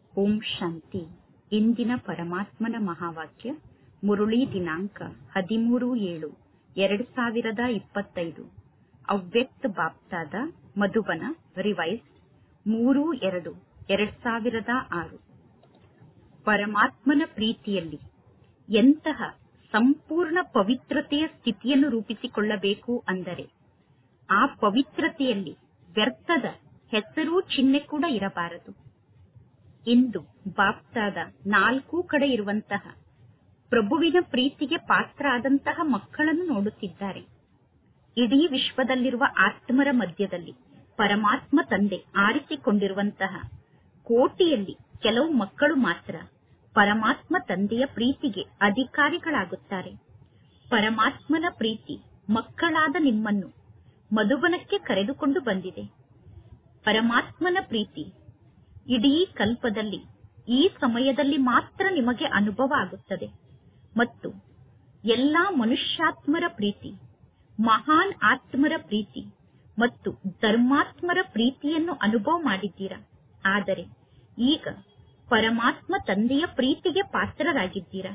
ಓಂ ಶಾಂತಿ ಇಂದಿನ ಪರಮಾತ್ಮನ ಮಹಾವಾಕ್ಯ ಮುರುಳಿ ದಿನಾಂಕ ಹದಿಮೂರು ಏಳು ಎರಡು ಸಾವಿರದ ಇಪ್ಪತ್ತೈದು ಅವ್ಯಕ್ತ ಬಾಪ್ತಾದ ಮಧುಬನ ರಿವೈಸ್ ಮೂರು ಎರಡು ಎರಡ್ ಸಾವಿರದ ಆರು ಪರಮಾತ್ಮನ ಪ್ರೀತಿಯಲ್ಲಿ ಎಂತಹ ಸಂಪೂರ್ಣ ಪವಿತ್ರತೆಯ ಸ್ಥಿತಿಯನ್ನು ರೂಪಿಸಿಕೊಳ್ಳಬೇಕು ಅಂದರೆ ಆ ಪವಿತ್ರತೆಯಲ್ಲಿ ವ್ಯರ್ಥದ ಹೆಸರು ಚಿಹ್ನೆ ಕೂಡ ಇರಬಾರದು ಇಂದು ಬಾಪ್ತಾದ ನಾಲ್ಕೂ ಕಡೆ ಇರುವಂತಹ ಪ್ರಭುವಿನ ಪ್ರೀತಿಗೆ ಪಾತ್ರ ಆದಂತಹ ಮಕ್ಕಳನ್ನು ನೋಡುತ್ತಿದ್ದಾರೆ ಇಡೀ ವಿಶ್ವದಲ್ಲಿರುವ ಆತ್ಮರ ಮಧ್ಯದಲ್ಲಿ ಪರಮಾತ್ಮ ತಂದೆ ಆರಿಸಿಕೊಂಡಿರುವಂತಹ ಕೋಟಿಯಲ್ಲಿ ಕೆಲವು ಮಕ್ಕಳು ಮಾತ್ರ ಪರಮಾತ್ಮ ತಂದೆಯ ಪ್ರೀತಿಗೆ ಅಧಿಕಾರಿಗಳಾಗುತ್ತಾರೆ ಪರಮಾತ್ಮನ ಪ್ರೀತಿ ಮಕ್ಕಳಾದ ನಿಮ್ಮನ್ನು ಮಧುಬನಕ್ಕೆ ಕರೆದುಕೊಂಡು ಬಂದಿದೆ ಪರಮಾತ್ಮನ ಪ್ರೀತಿ ಇಡೀ ಕಲ್ಪದಲ್ಲಿ ಈ ಸಮಯದಲ್ಲಿ ಮಾತ್ರ ನಿಮಗೆ ಅನುಭವ ಆಗುತ್ತದೆ ಮತ್ತು ಎಲ್ಲಾ ಮನುಷ್ಯಾತ್ಮರ ಪ್ರೀತಿ ಮಹಾನ್ ಆತ್ಮರ ಪ್ರೀತಿ ಮತ್ತು ಧರ್ಮಾತ್ಮರ ಪ್ರೀತಿಯನ್ನು ಅನುಭವ ಮಾಡಿದ್ದೀರಾ ಆದರೆ ಈಗ ಪರಮಾತ್ಮ ತಂದೆಯ ಪ್ರೀತಿಗೆ ಪಾತ್ರರಾಗಿದ್ದೀರಾ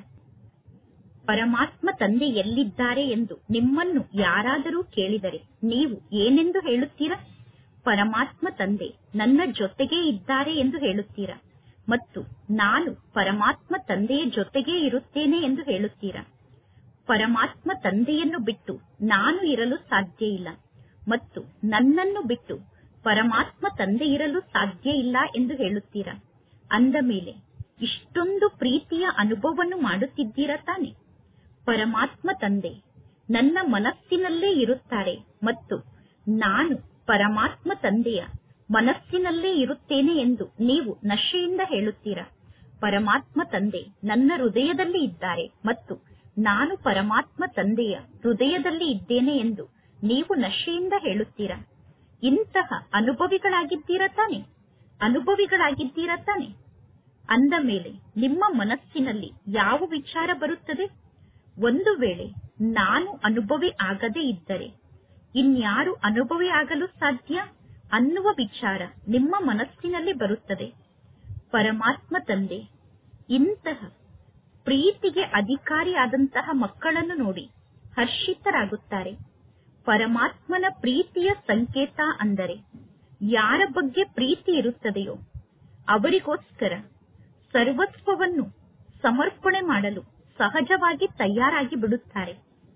ಪರಮಾತ್ಮ ತಂದೆ ಎಲ್ಲಿದ್ದಾರೆ ಎಂದು ನಿಮ್ಮನ್ನು ಯಾರಾದರೂ ಕೇಳಿದರೆ ನೀವು ಏನೆಂದು ಹೇಳುತ್ತೀರಾ ಪರಮಾತ್ಮ ತಂದೆ ನನ್ನ ಜೊತೆಗೇ ಇದ್ದಾರೆ ಎಂದು ಹೇಳುತ್ತೀರಾ ಮತ್ತು ನಾನು ಪರಮಾತ್ಮ ತಂದೆಯ ಜೊತೆಗೇ ಇರುತ್ತೇನೆ ಎಂದು ಹೇಳುತ್ತೀರಾ ಪರಮಾತ್ಮ ತಂದೆಯನ್ನು ಬಿಟ್ಟು ನಾನು ಇರಲು ಸಾಧ್ಯ ಇಲ್ಲ ಮತ್ತು ನನ್ನನ್ನು ಬಿಟ್ಟು ಪರಮಾತ್ಮ ತಂದೆ ಇರಲು ಸಾಧ್ಯ ಇಲ್ಲ ಎಂದು ಹೇಳುತ್ತೀರಾ ಅಂದ ಮೇಲೆ ಇಷ್ಟೊಂದು ಪ್ರೀತಿಯ ಅನುಭವವನ್ನು ಮಾಡುತ್ತಿದ್ದೀರಾ ತಾನೆ ಪರಮಾತ್ಮ ತಂದೆ ನನ್ನ ಮನಸ್ಸಿನಲ್ಲೇ ಇರುತ್ತಾರೆ ಮತ್ತು ನಾನು ಪರಮಾತ್ಮ ತಂದೆಯ ಮನಸ್ಸಿನಲ್ಲೇ ಇರುತ್ತೇನೆ ಎಂದು ನೀವು ನಶೆಯಿಂದ ಹೇಳುತ್ತೀರಾ ಪರಮಾತ್ಮ ತಂದೆ ನನ್ನ ಹೃದಯದಲ್ಲಿ ಇದ್ದಾರೆ ಮತ್ತು ನಾನು ಪರಮಾತ್ಮ ತಂದೆಯ ಹೃದಯದಲ್ಲಿ ಇದ್ದೇನೆ ಎಂದು ನೀವು ನಶೆಯಿಂದ ಹೇಳುತ್ತೀರಾ ಇಂತಹ ಅನುಭವಿಗಳಾಗಿದ್ದೀರಾ ತಾನೆ ಅನುಭವಿಗಳಾಗಿದ್ದೀರಾ ತಾನೆ ಅಂದ ಮೇಲೆ ನಿಮ್ಮ ಮನಸ್ಸಿನಲ್ಲಿ ಯಾವ ವಿಚಾರ ಬರುತ್ತದೆ ಒಂದು ವೇಳೆ ನಾನು ಅನುಭವಿ ಆಗದೇ ಇದ್ದರೆ ಇನ್ಯಾರು ಅನುಭವಿ ಆಗಲು ಸಾಧ್ಯ ಅನ್ನುವ ವಿಚಾರ ನಿಮ್ಮ ಮನಸ್ಸಿನಲ್ಲಿ ಬರುತ್ತದೆ ಪರಮಾತ್ಮ ತಂದೆ ಇಂತಹ ಪ್ರೀತಿಗೆ ಅಧಿಕಾರಿಯಾದಂತಹ ಮಕ್ಕಳನ್ನು ನೋಡಿ ಹರ್ಷಿತರಾಗುತ್ತಾರೆ ಪರಮಾತ್ಮನ ಪ್ರೀತಿಯ ಸಂಕೇತ ಅಂದರೆ ಯಾರ ಬಗ್ಗೆ ಪ್ರೀತಿ ಇರುತ್ತದೆಯೋ ಅವರಿಗೋಸ್ಕರ ಸರ್ವಸ್ವವನ್ನು ಸಮರ್ಪಣೆ ಮಾಡಲು ಸಹಜವಾಗಿ ತಯಾರಾಗಿ ಬಿಡುತ್ತಾರೆ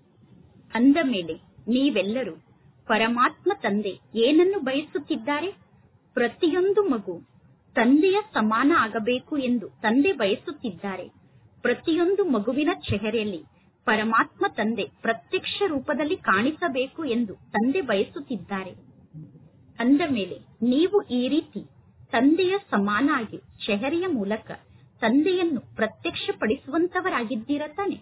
ಅಂದ ಮೇಲೆ ನೀವೆಲ್ಲರೂ ಪರಮಾತ್ಮ ತಂದೆ ಏನನ್ನು ಬಯಸುತ್ತಿದ್ದಾರೆ ಪ್ರತಿಯೊಂದು ಮಗು ತಂದೆಯ ಸಮಾನ ಆಗಬೇಕು ಎಂದು ತಂದೆ ಬಯಸುತ್ತಿದ್ದಾರೆ ಪ್ರತಿಯೊಂದು ಮಗುವಿನ ಚೆಹರೆಯಲ್ಲಿ ಪರಮಾತ್ಮ ತಂದೆ ಪ್ರತ್ಯಕ್ಷ ರೂಪದಲ್ಲಿ ಕಾಣಿಸಬೇಕು ಎಂದು ತಂದೆ ಬಯಸುತ್ತಿದ್ದಾರೆ ಅಂದ ಮೇಲೆ ನೀವು ಈ ರೀತಿ ತಂದೆಯ ಸಮಾನ ಆಗಿ ಚೆಹರೆಯ ಮೂಲಕ ತಂದೆಯನ್ನು ಪ್ರತ್ಯಕ್ಷಪಡಿಸುವಂತವರಾಗಿದ್ದೀರ ತಾನೆ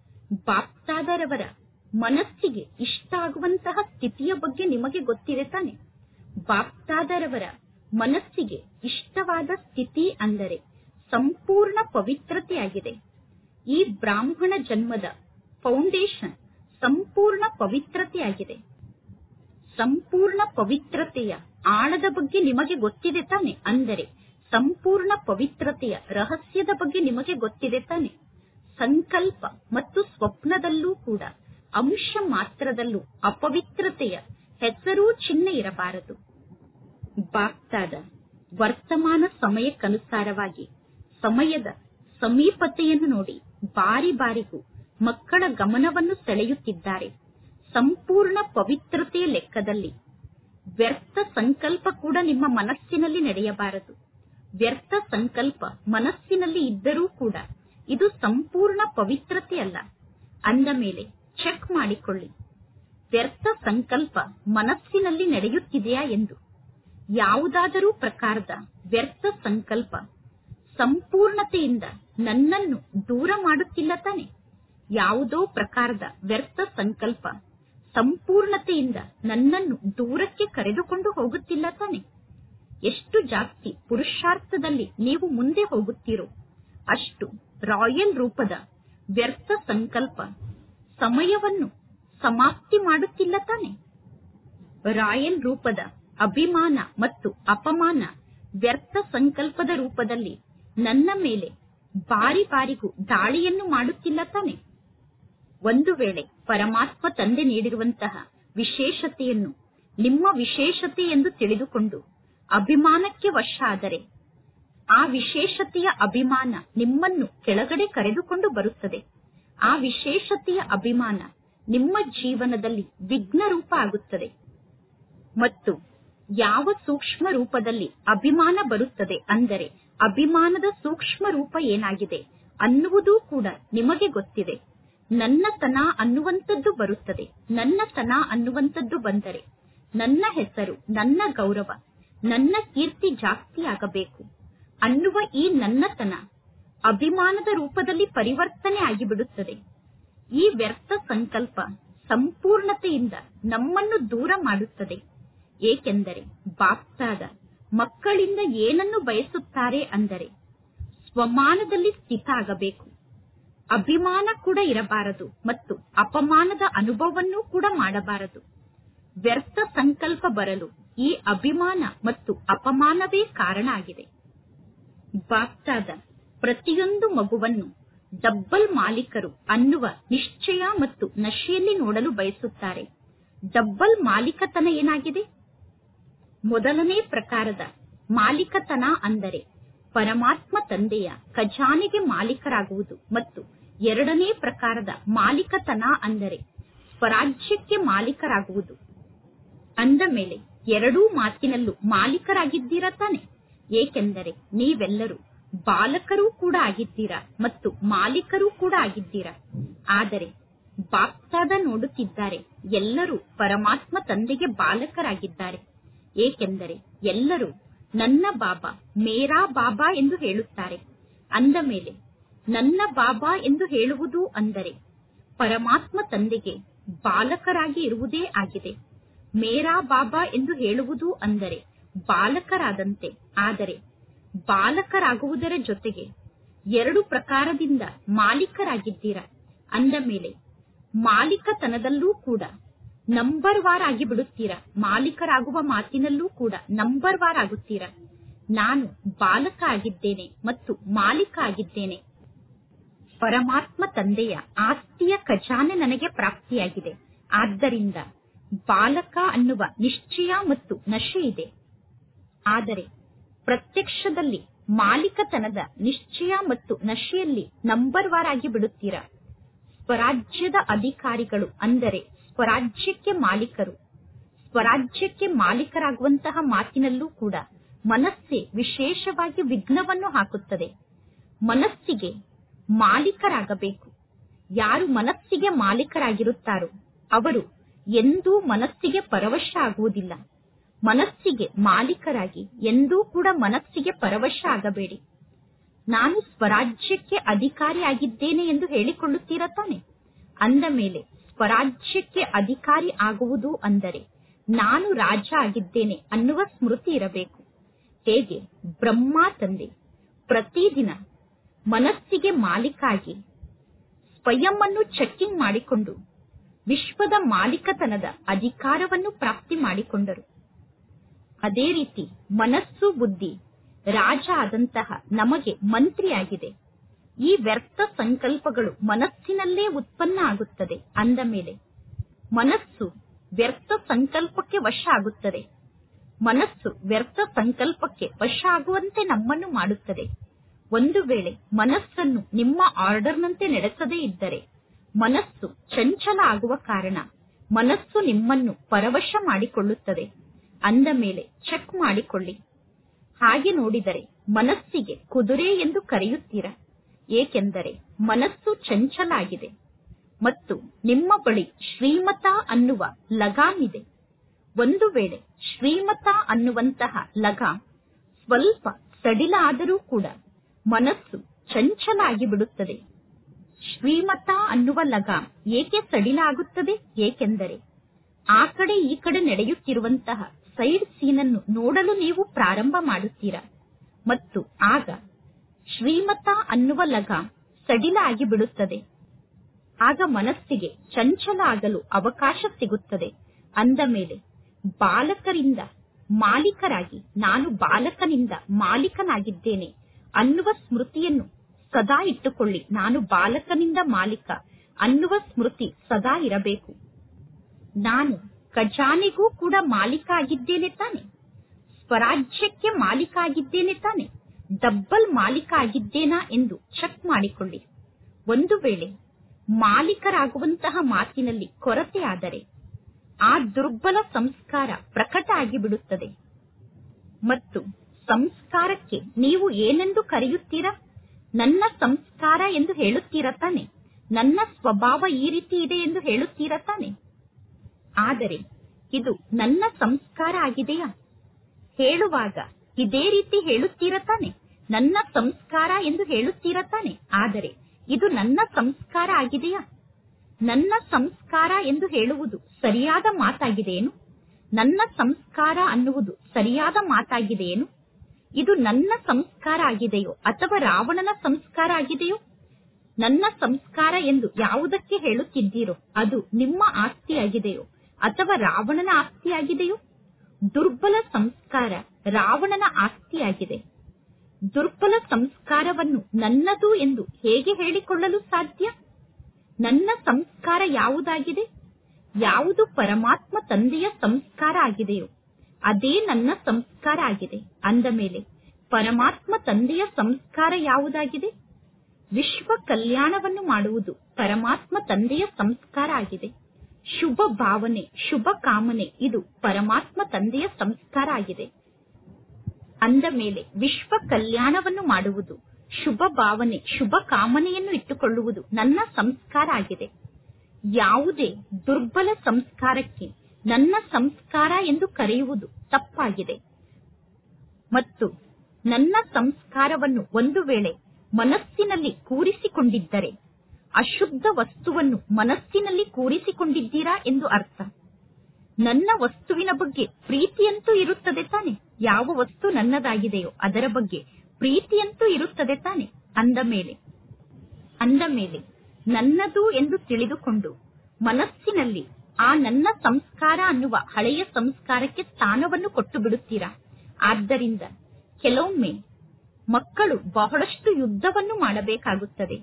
ಬಾಪ್ತಾದರವರ ಮನಸ್ಸಿಗೆ ಇಷ್ಟ ಆಗುವಂತಹ ಸ್ಥಿತಿಯ ಬಗ್ಗೆ ನಿಮಗೆ ಗೊತ್ತಿದೆ ತಾನೆ ಬಾಪ್ತಾದರವರ ಮನಸ್ಸಿಗೆ ಇಷ್ಟವಾದ ಸ್ಥಿತಿ ಅಂದರೆ ಸಂಪೂರ್ಣ ಪವಿತ್ರತೆಯಾಗಿದೆ ಈ ಬ್ರಾಹ್ಮಣ ಜನ್ಮದ ಫೌಂಡೇಶನ್ ಸಂಪೂರ್ಣ ಪವಿತ್ರತೆಯಾಗಿದೆ ಸಂಪೂರ್ಣ ಪವಿತ್ರತೆಯ ಆಳದ ಬಗ್ಗೆ ನಿಮಗೆ ಗೊತ್ತಿದೆ ತಾನೆ ಅಂದರೆ ಸಂಪೂರ್ಣ ಪವಿತ್ರತೆಯ ರಹಸ್ಯದ ಬಗ್ಗೆ ನಿಮಗೆ ಗೊತ್ತಿದೆ ತಾನೆ ಸಂಕಲ್ಪ ಮತ್ತು ಸ್ವಪ್ನದಲ್ಲೂ ಕೂಡ ಅಂಶ ಮಾತ್ರದಲ್ಲೂ ಅಪವಿತ್ರತೆಯ ಹೆಸರೂ ಚಿಹ್ನೆ ಇರಬಾರದು ಬಾಪ್ತಾದ ವರ್ತಮಾನ ಸಮಯಕ್ಕನುಸಾರವಾಗಿ ಸಮಯದ ಸಮೀಪತೆಯನ್ನು ನೋಡಿ ಬಾರಿ ಬಾರಿಗೂ ಮಕ್ಕಳ ಗಮನವನ್ನು ಸೆಳೆಯುತ್ತಿದ್ದಾರೆ ಸಂಪೂರ್ಣ ಪವಿತ್ರತೆಯ ಲೆಕ್ಕದಲ್ಲಿ ವ್ಯರ್ಥ ಸಂಕಲ್ಪ ಕೂಡ ನಿಮ್ಮ ಮನಸ್ಸಿನಲ್ಲಿ ನಡೆಯಬಾರದು ವ್ಯರ್ಥ ಸಂಕಲ್ಪ ಮನಸ್ಸಿನಲ್ಲಿ ಇದ್ದರೂ ಕೂಡ ಇದು ಸಂಪೂರ್ಣ ಪವಿತ್ರತೆ ಅಲ್ಲ ಅಂದ ಮೇಲೆ ಚೆಕ್ ಮಾಡಿಕೊಳ್ಳಿ ವ್ಯರ್ಥ ಸಂಕಲ್ಪ ಮನಸ್ಸಿನಲ್ಲಿ ನಡೆಯುತ್ತಿದೆಯಾ ಎಂದು ಯಾವುದಾದರೂ ಪ್ರಕಾರದ ವ್ಯರ್ಥ ಸಂಕಲ್ಪ ಸಂಪೂರ್ಣತೆಯಿಂದ ನನ್ನನ್ನು ದೂರ ಮಾಡುತ್ತಿಲ್ಲ ತಾನೆ ಯಾವುದೋ ಪ್ರಕಾರದ ವ್ಯರ್ಥ ಸಂಕಲ್ಪ ಸಂಪೂರ್ಣತೆಯಿಂದ ನನ್ನನ್ನು ದೂರಕ್ಕೆ ಕರೆದುಕೊಂಡು ಹೋಗುತ್ತಿಲ್ಲ ತಾನೆ ಎಷ್ಟು ಜಾಸ್ತಿ ಪುರುಷಾರ್ಥದಲ್ಲಿ ನೀವು ಮುಂದೆ ಹೋಗುತ್ತೀರೋ ಅಷ್ಟು ರಾಯಲ್ ರೂಪದ ವ್ಯರ್ಥ ಸಂಕಲ್ಪ ಸಮಯವನ್ನು ಸಮಾಪ್ತಿ ಮಾಡುತ್ತಿಲ್ಲ ತಾನೆ ರಾಯಲ್ ರೂಪದ ಅಭಿಮಾನ ಮತ್ತು ಅಪಮಾನ ವ್ಯರ್ಥ ಸಂಕಲ್ಪದ ರೂಪದಲ್ಲಿ ನನ್ನ ಮೇಲೆ ಬಾರಿ ಬಾರಿಗೂ ದಾಳಿಯನ್ನು ಮಾಡುತ್ತಿಲ್ಲ ತಾನೆ ಒಂದು ವೇಳೆ ಪರಮಾತ್ಮ ತಂದೆ ನೀಡಿರುವಂತಹ ವಿಶೇಷತೆಯನ್ನು ನಿಮ್ಮ ವಿಶೇಷತೆ ಎಂದು ತಿಳಿದುಕೊಂಡು ಅಭಿಮಾನಕ್ಕೆ ವಶ ಆದರೆ ಆ ವಿಶೇಷತೆಯ ಅಭಿಮಾನ ನಿಮ್ಮನ್ನು ಕೆಳಗಡೆ ಕರೆದುಕೊಂಡು ಬರುತ್ತದೆ ಆ ವಿಶೇಷತೆಯ ಅಭಿಮಾನ ನಿಮ್ಮ ಜೀವನದಲ್ಲಿ ವಿಘ್ನ ರೂಪ ಆಗುತ್ತದೆ ಮತ್ತು ಯಾವ ಸೂಕ್ಷ್ಮ ರೂಪದಲ್ಲಿ ಅಭಿಮಾನ ಬರುತ್ತದೆ ಅಂದರೆ ಅಭಿಮಾನದ ಸೂಕ್ಷ್ಮ ರೂಪ ಏನಾಗಿದೆ ಅನ್ನುವುದೂ ಕೂಡ ನಿಮಗೆ ಗೊತ್ತಿದೆ ನನ್ನತನ ಅನ್ನುವಂಥದ್ದು ಬರುತ್ತದೆ ನನ್ನತನ ಅನ್ನುವಂಥದ್ದು ಬಂದರೆ ನನ್ನ ಹೆಸರು ನನ್ನ ಗೌರವ ನನ್ನ ಕೀರ್ತಿ ಜಾಸ್ತಿ ಆಗಬೇಕು ಅನ್ನುವ ಈ ನನ್ನತನ ಅಭಿಮಾನದ ರೂಪದಲ್ಲಿ ಪರಿವರ್ತನೆ ಆಗಿಬಿಡುತ್ತದೆ ಈ ವ್ಯರ್ಥ ಸಂಕಲ್ಪ ಸಂಪೂರ್ಣತೆಯಿಂದ ನಮ್ಮನ್ನು ದೂರ ಮಾಡುತ್ತದೆ ಏಕೆಂದರೆ ಬಾಪ್ತಾದ ಮಕ್ಕಳಿಂದ ಏನನ್ನು ಬಯಸುತ್ತಾರೆ ಅಂದರೆ ಸ್ವಮಾನದಲ್ಲಿ ಸ್ಥಿತ ಆಗಬೇಕು ಅಭಿಮಾನ ಕೂಡ ಇರಬಾರದು ಮತ್ತು ಅಪಮಾನದ ಅನುಭವವನ್ನು ಕೂಡ ಮಾಡಬಾರದು ವ್ಯರ್ಥ ಸಂಕಲ್ಪ ಬರಲು ಈ ಅಭಿಮಾನ ಮತ್ತು ಅಪಮಾನವೇ ಕಾರಣ ಆಗಿದೆ ಬಾಪ್ತಾದ ಪ್ರತಿಯೊಂದು ಮಗುವನ್ನು ಡಬ್ಬಲ್ ಮಾಲೀಕರು ಅನ್ನುವ ನಿಶ್ಚಯ ಮತ್ತು ನಶೆಯಲ್ಲಿ ನೋಡಲು ಬಯಸುತ್ತಾರೆ ಡಬ್ಬಲ್ ಮಾಲೀಕತನ ಏನಾಗಿದೆ ಮೊದಲನೇ ಪ್ರಕಾರದ ಮಾಲೀಕತನ ಅಂದರೆ ಪರಮಾತ್ಮ ತಂದೆಯ ಖಜಾನೆಗೆ ಮಾಲೀಕರಾಗುವುದು ಮತ್ತು ಎರಡನೇ ಪ್ರಕಾರದ ಮಾಲೀಕತನ ಅಂದರೆ ಸ್ವರಾಜ್ಯಕ್ಕೆ ಮಾಲೀಕರಾಗುವುದು ಅಂದ ಮೇಲೆ ಎರಡೂ ಮಾತಿನಲ್ಲೂ ಮಾಲೀಕರಾಗಿದ್ದೀರಾ ತಾನೆ ಏಕೆಂದರೆ ನೀವೆಲ್ಲರೂ ಬಾಲಕರೂ ಕೂಡ ಆಗಿದ್ದೀರಾ ಮತ್ತು ಮಾಲೀಕರೂ ಕೂಡ ಆಗಿದ್ದೀರಾ ಆದರೆ ಬಾಪ್ತಾದ ನೋಡುತ್ತಿದ್ದಾರೆ ಎಲ್ಲರೂ ಪರಮಾತ್ಮ ತಂದೆಗೆ ಬಾಲಕರಾಗಿದ್ದಾರೆ ಏಕೆಂದರೆ ಎಲ್ಲರೂ ನನ್ನ ಬಾಬಾ ಮೇರಾ ಬಾಬಾ ಎಂದು ಹೇಳುತ್ತಾರೆ ಅಂದ ಮೇಲೆ ನನ್ನ ಬಾಬಾ ಎಂದು ಹೇಳುವುದು ಅಂದರೆ ಪರಮಾತ್ಮ ತಂದೆಗೆ ಬಾಲಕರಾಗಿ ಇರುವುದೇ ಆಗಿದೆ ಮೇರಾ ಬಾಬಾ ಎಂದು ಹೇಳುವುದು ಅಂದರೆ ಬಾಲಕರಾದಂತೆ ಆದರೆ ಬಾಲಕರಾಗುವುದರ ಜೊತೆಗೆ ಎರಡು ಪ್ರಕಾರದಿಂದ ಮಾಲೀಕರಾಗಿದ್ದೀರಾ ಅಂದ ಮೇಲೆ ಮಾಲೀಕತನದಲ್ಲೂ ಕೂಡ ನಂಬರ್ ವಾರ್ ಆಗಿ ಬಿಡುತ್ತೀರಾ ಮಾಲೀಕರಾಗುವ ಮಾತಿನಲ್ಲೂ ಕೂಡ ನಂಬರ್ ವಾರ್ ಆಗುತ್ತೀರಾ ನಾನು ಬಾಲಕ ಆಗಿದ್ದೇನೆ ಮತ್ತು ಮಾಲೀಕ ಆಗಿದ್ದೇನೆ ಪರಮಾತ್ಮ ತಂದೆಯ ಆಸ್ತಿಯ ಖಜಾನೆ ನನಗೆ ಪ್ರಾಪ್ತಿಯಾಗಿದೆ ಆದ್ದರಿಂದ ಬಾಲಕ ಅನ್ನುವ ನಿಶ್ಚಯ ಮತ್ತು ನಶೆ ಇದೆ ಆದರೆ ಪ್ರತ್ಯಕ್ಷದಲ್ಲಿ ಮಾಲೀಕತನದ ನಿಶ್ಚಯ ಮತ್ತು ನಶೆಯಲ್ಲಿ ನಂಬರ್ ವಾರ್ ಆಗಿ ಬಿಡುತ್ತೀರಾ ಸ್ವರಾಜ್ಯದ ಅಧಿಕಾರಿಗಳು ಅಂದರೆ ಸ್ವರಾಜ್ಯಕ್ಕೆ ಮಾಲೀಕರು ಸ್ವರಾಜ್ಯಕ್ಕೆ ಮಾಲೀಕರಾಗುವಂತಹ ಮಾತಿನಲ್ಲೂ ಕೂಡ ಮನಸ್ಸೇ ವಿಶೇಷವಾಗಿ ವಿಘ್ನವನ್ನು ಹಾಕುತ್ತದೆ ಮನಸ್ಸಿಗೆ ಮಾಲೀಕರಾಗಬೇಕು ಯಾರು ಮನಸ್ಸಿಗೆ ಮಾಲೀಕರಾಗಿರುತ್ತಾರೋ ಅವರು ಎಂದೂ ಮನಸ್ಸಿಗೆ ಪರವಶ ಆಗುವುದಿಲ್ಲ ಮನಸ್ಸಿಗೆ ಮಾಲೀಕರಾಗಿ ಎಂದೂ ಕೂಡ ಮನಸ್ಸಿಗೆ ಪರವಶ ಆಗಬೇಡಿ ನಾನು ಸ್ವರಾಜ್ಯಕ್ಕೆ ಅಧಿಕಾರಿ ಆಗಿದ್ದೇನೆ ಎಂದು ಹೇಳಿಕೊಳ್ಳುತ್ತೀರ ತಾನೆ ಅಂದ ಮೇಲೆ ಸ್ವರಾಜ್ಯಕ್ಕೆ ಅಧಿಕಾರಿ ಆಗುವುದು ಅಂದರೆ ನಾನು ರಾಜ ಆಗಿದ್ದೇನೆ ಅನ್ನುವ ಸ್ಮೃತಿ ಇರಬೇಕು ಹೇಗೆ ಬ್ರಹ್ಮ ತಂದೆ ಪ್ರತಿದಿನ ಮನಸ್ಸಿಗೆ ಮಾಲೀಕಾಗಿ ಸ್ವಯಂ ಅನ್ನು ಚೆಕ್ಕಿಂಗ್ ಮಾಡಿಕೊಂಡು ವಿಶ್ವದ ಮಾಲೀಕತನದ ಅಧಿಕಾರವನ್ನು ಪ್ರಾಪ್ತಿ ಮಾಡಿಕೊಂಡರು ಅದೇ ರೀತಿ ಮನಸ್ಸು ಬುದ್ಧಿ ರಾಜ ಆದಂತಹ ನಮಗೆ ಮಂತ್ರಿಯಾಗಿದೆ ಈ ವ್ಯರ್ಥ ಸಂಕಲ್ಪಗಳು ಮನಸ್ಸಿನಲ್ಲೇ ಉತ್ಪನ್ನ ಆಗುತ್ತದೆ ಅಂದ ಮೇಲೆ ಮನಸ್ಸು ವ್ಯರ್ಥ ಸಂಕಲ್ಪಕ್ಕೆ ವಶ ಆಗುತ್ತದೆ ಮನಸ್ಸು ವ್ಯರ್ಥ ಸಂಕಲ್ಪಕ್ಕೆ ವಶ ಆಗುವಂತೆ ನಮ್ಮನ್ನು ಮಾಡುತ್ತದೆ ಒಂದು ವೇಳೆ ಮನಸ್ಸನ್ನು ನಿಮ್ಮ ಆರ್ಡರ್ನಂತೆ ನಡೆಸದೇ ಇದ್ದರೆ ಮನಸ್ಸು ಚಂಚಲ ಆಗುವ ಕಾರಣ ಮನಸ್ಸು ನಿಮ್ಮನ್ನು ಪರವಶ ಮಾಡಿಕೊಳ್ಳುತ್ತದೆ ಅಂದ ಮೇಲೆ ಚೆಕ್ ಮಾಡಿಕೊಳ್ಳಿ ಹಾಗೆ ನೋಡಿದರೆ ಮನಸ್ಸಿಗೆ ಕುದುರೆ ಎಂದು ಕರೆಯುತ್ತೀರಾ ಏಕೆಂದರೆ ಮನಸ್ಸು ಚಂಚಲ ಆಗಿದೆ ಮತ್ತು ನಿಮ್ಮ ಬಳಿ ಶ್ರೀಮತ ಅನ್ನುವ ಲಗಾಮ್ ಇದೆ ಒಂದು ವೇಳೆ ಶ್ರೀಮತ ಅನ್ನುವಂತಹ ಲಗಾಮ್ ಸ್ವಲ್ಪ ಸಡಿಲ ಆದರೂ ಕೂಡ ಮನಸ್ಸು ಚಂಚಲ ಆಗಿಬಿಡುತ್ತದೆ ಶ್ರೀಮತ ಅನ್ನುವ ಲಗಾಮ್ ಏಕೆ ಸಡಿಲ ಆಗುತ್ತದೆ ಏಕೆಂದರೆ ಆ ಕಡೆ ಈ ಕಡೆ ನಡೆಯುತ್ತಿರುವಂತಹ ಸೈಡ್ ಸೀನನ್ನು ನೋಡಲು ನೀವು ಪ್ರಾರಂಭ ಮಾಡುತ್ತೀರಾ ಮತ್ತು ಆಗ ಶ್ರೀಮತ ಅನ್ನುವ ಲಗಾಮ್ ಸಡಿಲ ಆಗಿ ಬಿಡುತ್ತದೆ ಆಗ ಮನಸ್ಸಿಗೆ ಚಂಚಲ ಆಗಲು ಅವಕಾಶ ಸಿಗುತ್ತದೆ ಅಂದ ಮೇಲೆ ಬಾಲಕರಿಂದ ಮಾಲೀಕರಾಗಿ ನಾನು ಬಾಲಕನಿಂದ ಮಾಲೀಕನಾಗಿದ್ದೇನೆ ಅನ್ನುವ ಸ್ಮೃತಿಯನ್ನು ಸದಾ ಇಟ್ಟುಕೊಳ್ಳಿ ನಾನು ಬಾಲಕನಿಂದ ಮಾಲೀಕ ಅನ್ನುವ ಸ್ಮೃತಿ ಸದಾ ಇರಬೇಕು ನಾನು ಖಜಾನೆಗೂ ಕೂಡ ಮಾಲೀಕ ಆಗಿದ್ದೇನೆ ತಾನೆ ಸ್ವರಾಜ್ಯಕ್ಕೆ ಮಾಲೀಕ ಆಗಿದ್ದೇನೆ ತಾನೆ ಡಬ್ಬಲ್ ಮಾಲೀಕ ಆಗಿದ್ದೇನಾ ಎಂದು ಚೆಕ್ ಮಾಡಿಕೊಳ್ಳಿ ಒಂದು ವೇಳೆ ಮಾಲೀಕರಾಗುವಂತಹ ಮಾತಿನಲ್ಲಿ ಕೊರತೆ ಆದರೆ ಆ ದುರ್ಬಲ ಸಂಸ್ಕಾರ ಪ್ರಕಟ ಆಗಿಬಿಡುತ್ತದೆ ಮತ್ತು ಸಂಸ್ಕಾರಕ್ಕೆ ನೀವು ಏನೆಂದು ಕರೆಯುತ್ತೀರಾ ನನ್ನ ಸಂಸ್ಕಾರ ಎಂದು ಹೇಳುತ್ತೀರಾ ತಾನೆ ನನ್ನ ಸ್ವಭಾವ ಈ ರೀತಿ ಇದೆ ಎಂದು ಹೇಳುತ್ತೀರಾ ತಾನೆ ಆದರೆ ಇದು ನನ್ನ ಸಂಸ್ಕಾರ ಆಗಿದೆಯಾ ಹೇಳುವಾಗ ಇದೇ ರೀತಿ ಹೇಳುತ್ತೀರಾ ತಾನೆ ನನ್ನ ಸಂಸ್ಕಾರ ಎಂದು ಹೇಳುತ್ತೀರಾ ತಾನೆ ಆದರೆ ಇದು ನನ್ನ ಸಂಸ್ಕಾರ ಆಗಿದೆಯಾ ನನ್ನ ಸಂಸ್ಕಾರ ಎಂದು ಹೇಳುವುದು ಸರಿಯಾದ ಮಾತಾಗಿದೆಯೇನು ನನ್ನ ಸಂಸ್ಕಾರ ಅನ್ನುವುದು ಸರಿಯಾದ ಮಾತಾಗಿದೆಯೇನು ಇದು ನನ್ನ ಸಂಸ್ಕಾರ ಆಗಿದೆಯೋ ಅಥವಾ ರಾವಣನ ಸಂಸ್ಕಾರ ಆಗಿದೆಯೋ ನನ್ನ ಸಂಸ್ಕಾರ ಎಂದು ಯಾವುದಕ್ಕೆ ಹೇಳುತ್ತಿದ್ದೀರೋ ಅದು ನಿಮ್ಮ ಆಸ್ತಿಯಾಗಿದೆಯೋ ಅಥವಾ ರಾವಣನ ಆಸ್ತಿಯಾಗಿದೆಯೋ ದುರ್ಬಲ ಸಂಸ್ಕಾರ ರಾವಣನ ಆಸ್ತಿಯಾಗಿದೆ ದುರ್ಬಲ ಸಂಸ್ಕಾರವನ್ನು ನನ್ನದು ಎಂದು ಹೇಗೆ ಹೇಳಿಕೊಳ್ಳಲು ಸಾಧ್ಯ ನನ್ನ ಸಂಸ್ಕಾರ ಯಾವುದಾಗಿದೆ ಯಾವುದು ಪರಮಾತ್ಮ ತಂದೆಯ ಸಂಸ್ಕಾರ ಆಗಿದೆಯೋ ಅದೇ ನನ್ನ ಸಂಸ್ಕಾರ ಆಗಿದೆ ಅಂದ ಮೇಲೆ ಪರಮಾತ್ಮ ತಂದೆಯ ಸಂಸ್ಕಾರ ಯಾವುದಾಗಿದೆ ವಿಶ್ವ ಕಲ್ಯಾಣವನ್ನು ಮಾಡುವುದು ಪರಮಾತ್ಮ ತಂದೆಯ ಸಂಸ್ಕಾರ ಆಗಿದೆ ಶುಭ ಭಾವನೆ ಶುಭ ಕಾಮನೆ ಇದು ಪರಮಾತ್ಮ ತಂದೆಯ ಸಂಸ್ಕಾರ ಆಗಿದೆ ಅಂದ ಮೇಲೆ ವಿಶ್ವ ಕಲ್ಯಾಣವನ್ನು ಮಾಡುವುದು ಶುಭ ಭಾವನೆ ಶುಭ ಕಾಮನೆಯನ್ನು ಇಟ್ಟುಕೊಳ್ಳುವುದು ನನ್ನ ಸಂಸ್ಕಾರ ಆಗಿದೆ ಯಾವುದೇ ದುರ್ಬಲ ಸಂಸ್ಕಾರಕ್ಕೆ ನನ್ನ ಸಂಸ್ಕಾರ ಎಂದು ಕರೆಯುವುದು ತಪ್ಪಾಗಿದೆ ಮತ್ತು ನನ್ನ ಸಂಸ್ಕಾರವನ್ನು ಒಂದು ವೇಳೆ ಮನಸ್ಸಿನಲ್ಲಿ ಕೂರಿಸಿಕೊಂಡಿದ್ದರೆ ಅಶುದ್ಧ ವಸ್ತುವನ್ನು ಮನಸ್ಸಿನಲ್ಲಿ ಕೂರಿಸಿಕೊಂಡಿದ್ದೀರಾ ಎಂದು ಅರ್ಥ ನನ್ನ ವಸ್ತುವಿನ ಬಗ್ಗೆ ಪ್ರೀತಿಯಂತೂ ಇರುತ್ತದೆ ತಾನೆ ಯಾವ ವಸ್ತು ನನ್ನದಾಗಿದೆಯೋ ಅದರ ಬಗ್ಗೆ ಪ್ರೀತಿಯಂತೂ ಇರುತ್ತದೆ ತಾನೆ ಅಂದ ಮೇಲೆ ಅಂದ ಮೇಲೆ ನನ್ನದು ಎಂದು ತಿಳಿದುಕೊಂಡು ಮನಸ್ಸಿನಲ್ಲಿ ಆ ನನ್ನ ಸಂಸ್ಕಾರ ಅನ್ನುವ ಹಳೆಯ ಸಂಸ್ಕಾರಕ್ಕೆ ಸ್ಥಾನವನ್ನು ಕೊಟ್ಟು ಬಿಡುತ್ತೀರಾ ಆದ್ದರಿಂದ ಕೆಲವೊಮ್ಮೆ ಮಕ್ಕಳು ಬಹಳಷ್ಟು ಯುದ್ಧವನ್ನು ಮಾಡಬೇಕಾಗುತ್ತದೆ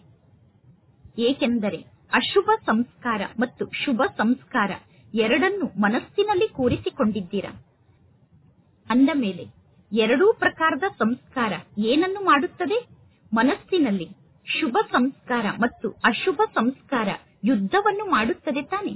ಏಕೆಂದರೆ ಅಶುಭ ಸಂಸ್ಕಾರ ಮತ್ತು ಶುಭ ಸಂಸ್ಕಾರ ಎರಡನ್ನು ಮನಸ್ಸಿನಲ್ಲಿ ಕೂರಿಸಿಕೊಂಡಿದ್ದೀರಾ ಅಂದ ಮೇಲೆ ಎರಡೂ ಪ್ರಕಾರದ ಸಂಸ್ಕಾರ ಏನನ್ನು ಮಾಡುತ್ತದೆ ಮನಸ್ಸಿನಲ್ಲಿ ಶುಭ ಸಂಸ್ಕಾರ ಮತ್ತು ಅಶುಭ ಸಂಸ್ಕಾರ ಯುದ್ಧವನ್ನು ಮಾಡುತ್ತದೆ ತಾನೆ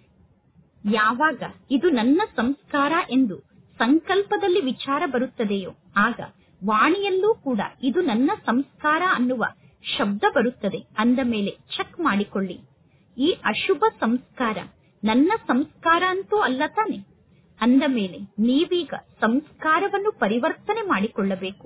ಯಾವಾಗ ಇದು ನನ್ನ ಸಂಸ್ಕಾರ ಎಂದು ಸಂಕಲ್ಪದಲ್ಲಿ ವಿಚಾರ ಬರುತ್ತದೆಯೋ ಆಗ ವಾಣಿಯಲ್ಲೂ ಕೂಡ ಇದು ನನ್ನ ಸಂಸ್ಕಾರ ಅನ್ನುವ ಶಬ್ದ ಬರುತ್ತದೆ ಅಂದ ಮೇಲೆ ಚೆಕ್ ಮಾಡಿಕೊಳ್ಳಿ ಈ ಅಶುಭ ಸಂಸ್ಕಾರ ನನ್ನ ಸಂಸ್ಕಾರ ಅಂತೂ ಅಲ್ಲ ತಾನೆ ಅಂದ ಮೇಲೆ ನೀವೀಗ ಸಂಸ್ಕಾರವನ್ನು ಪರಿವರ್ತನೆ ಮಾಡಿಕೊಳ್ಳಬೇಕು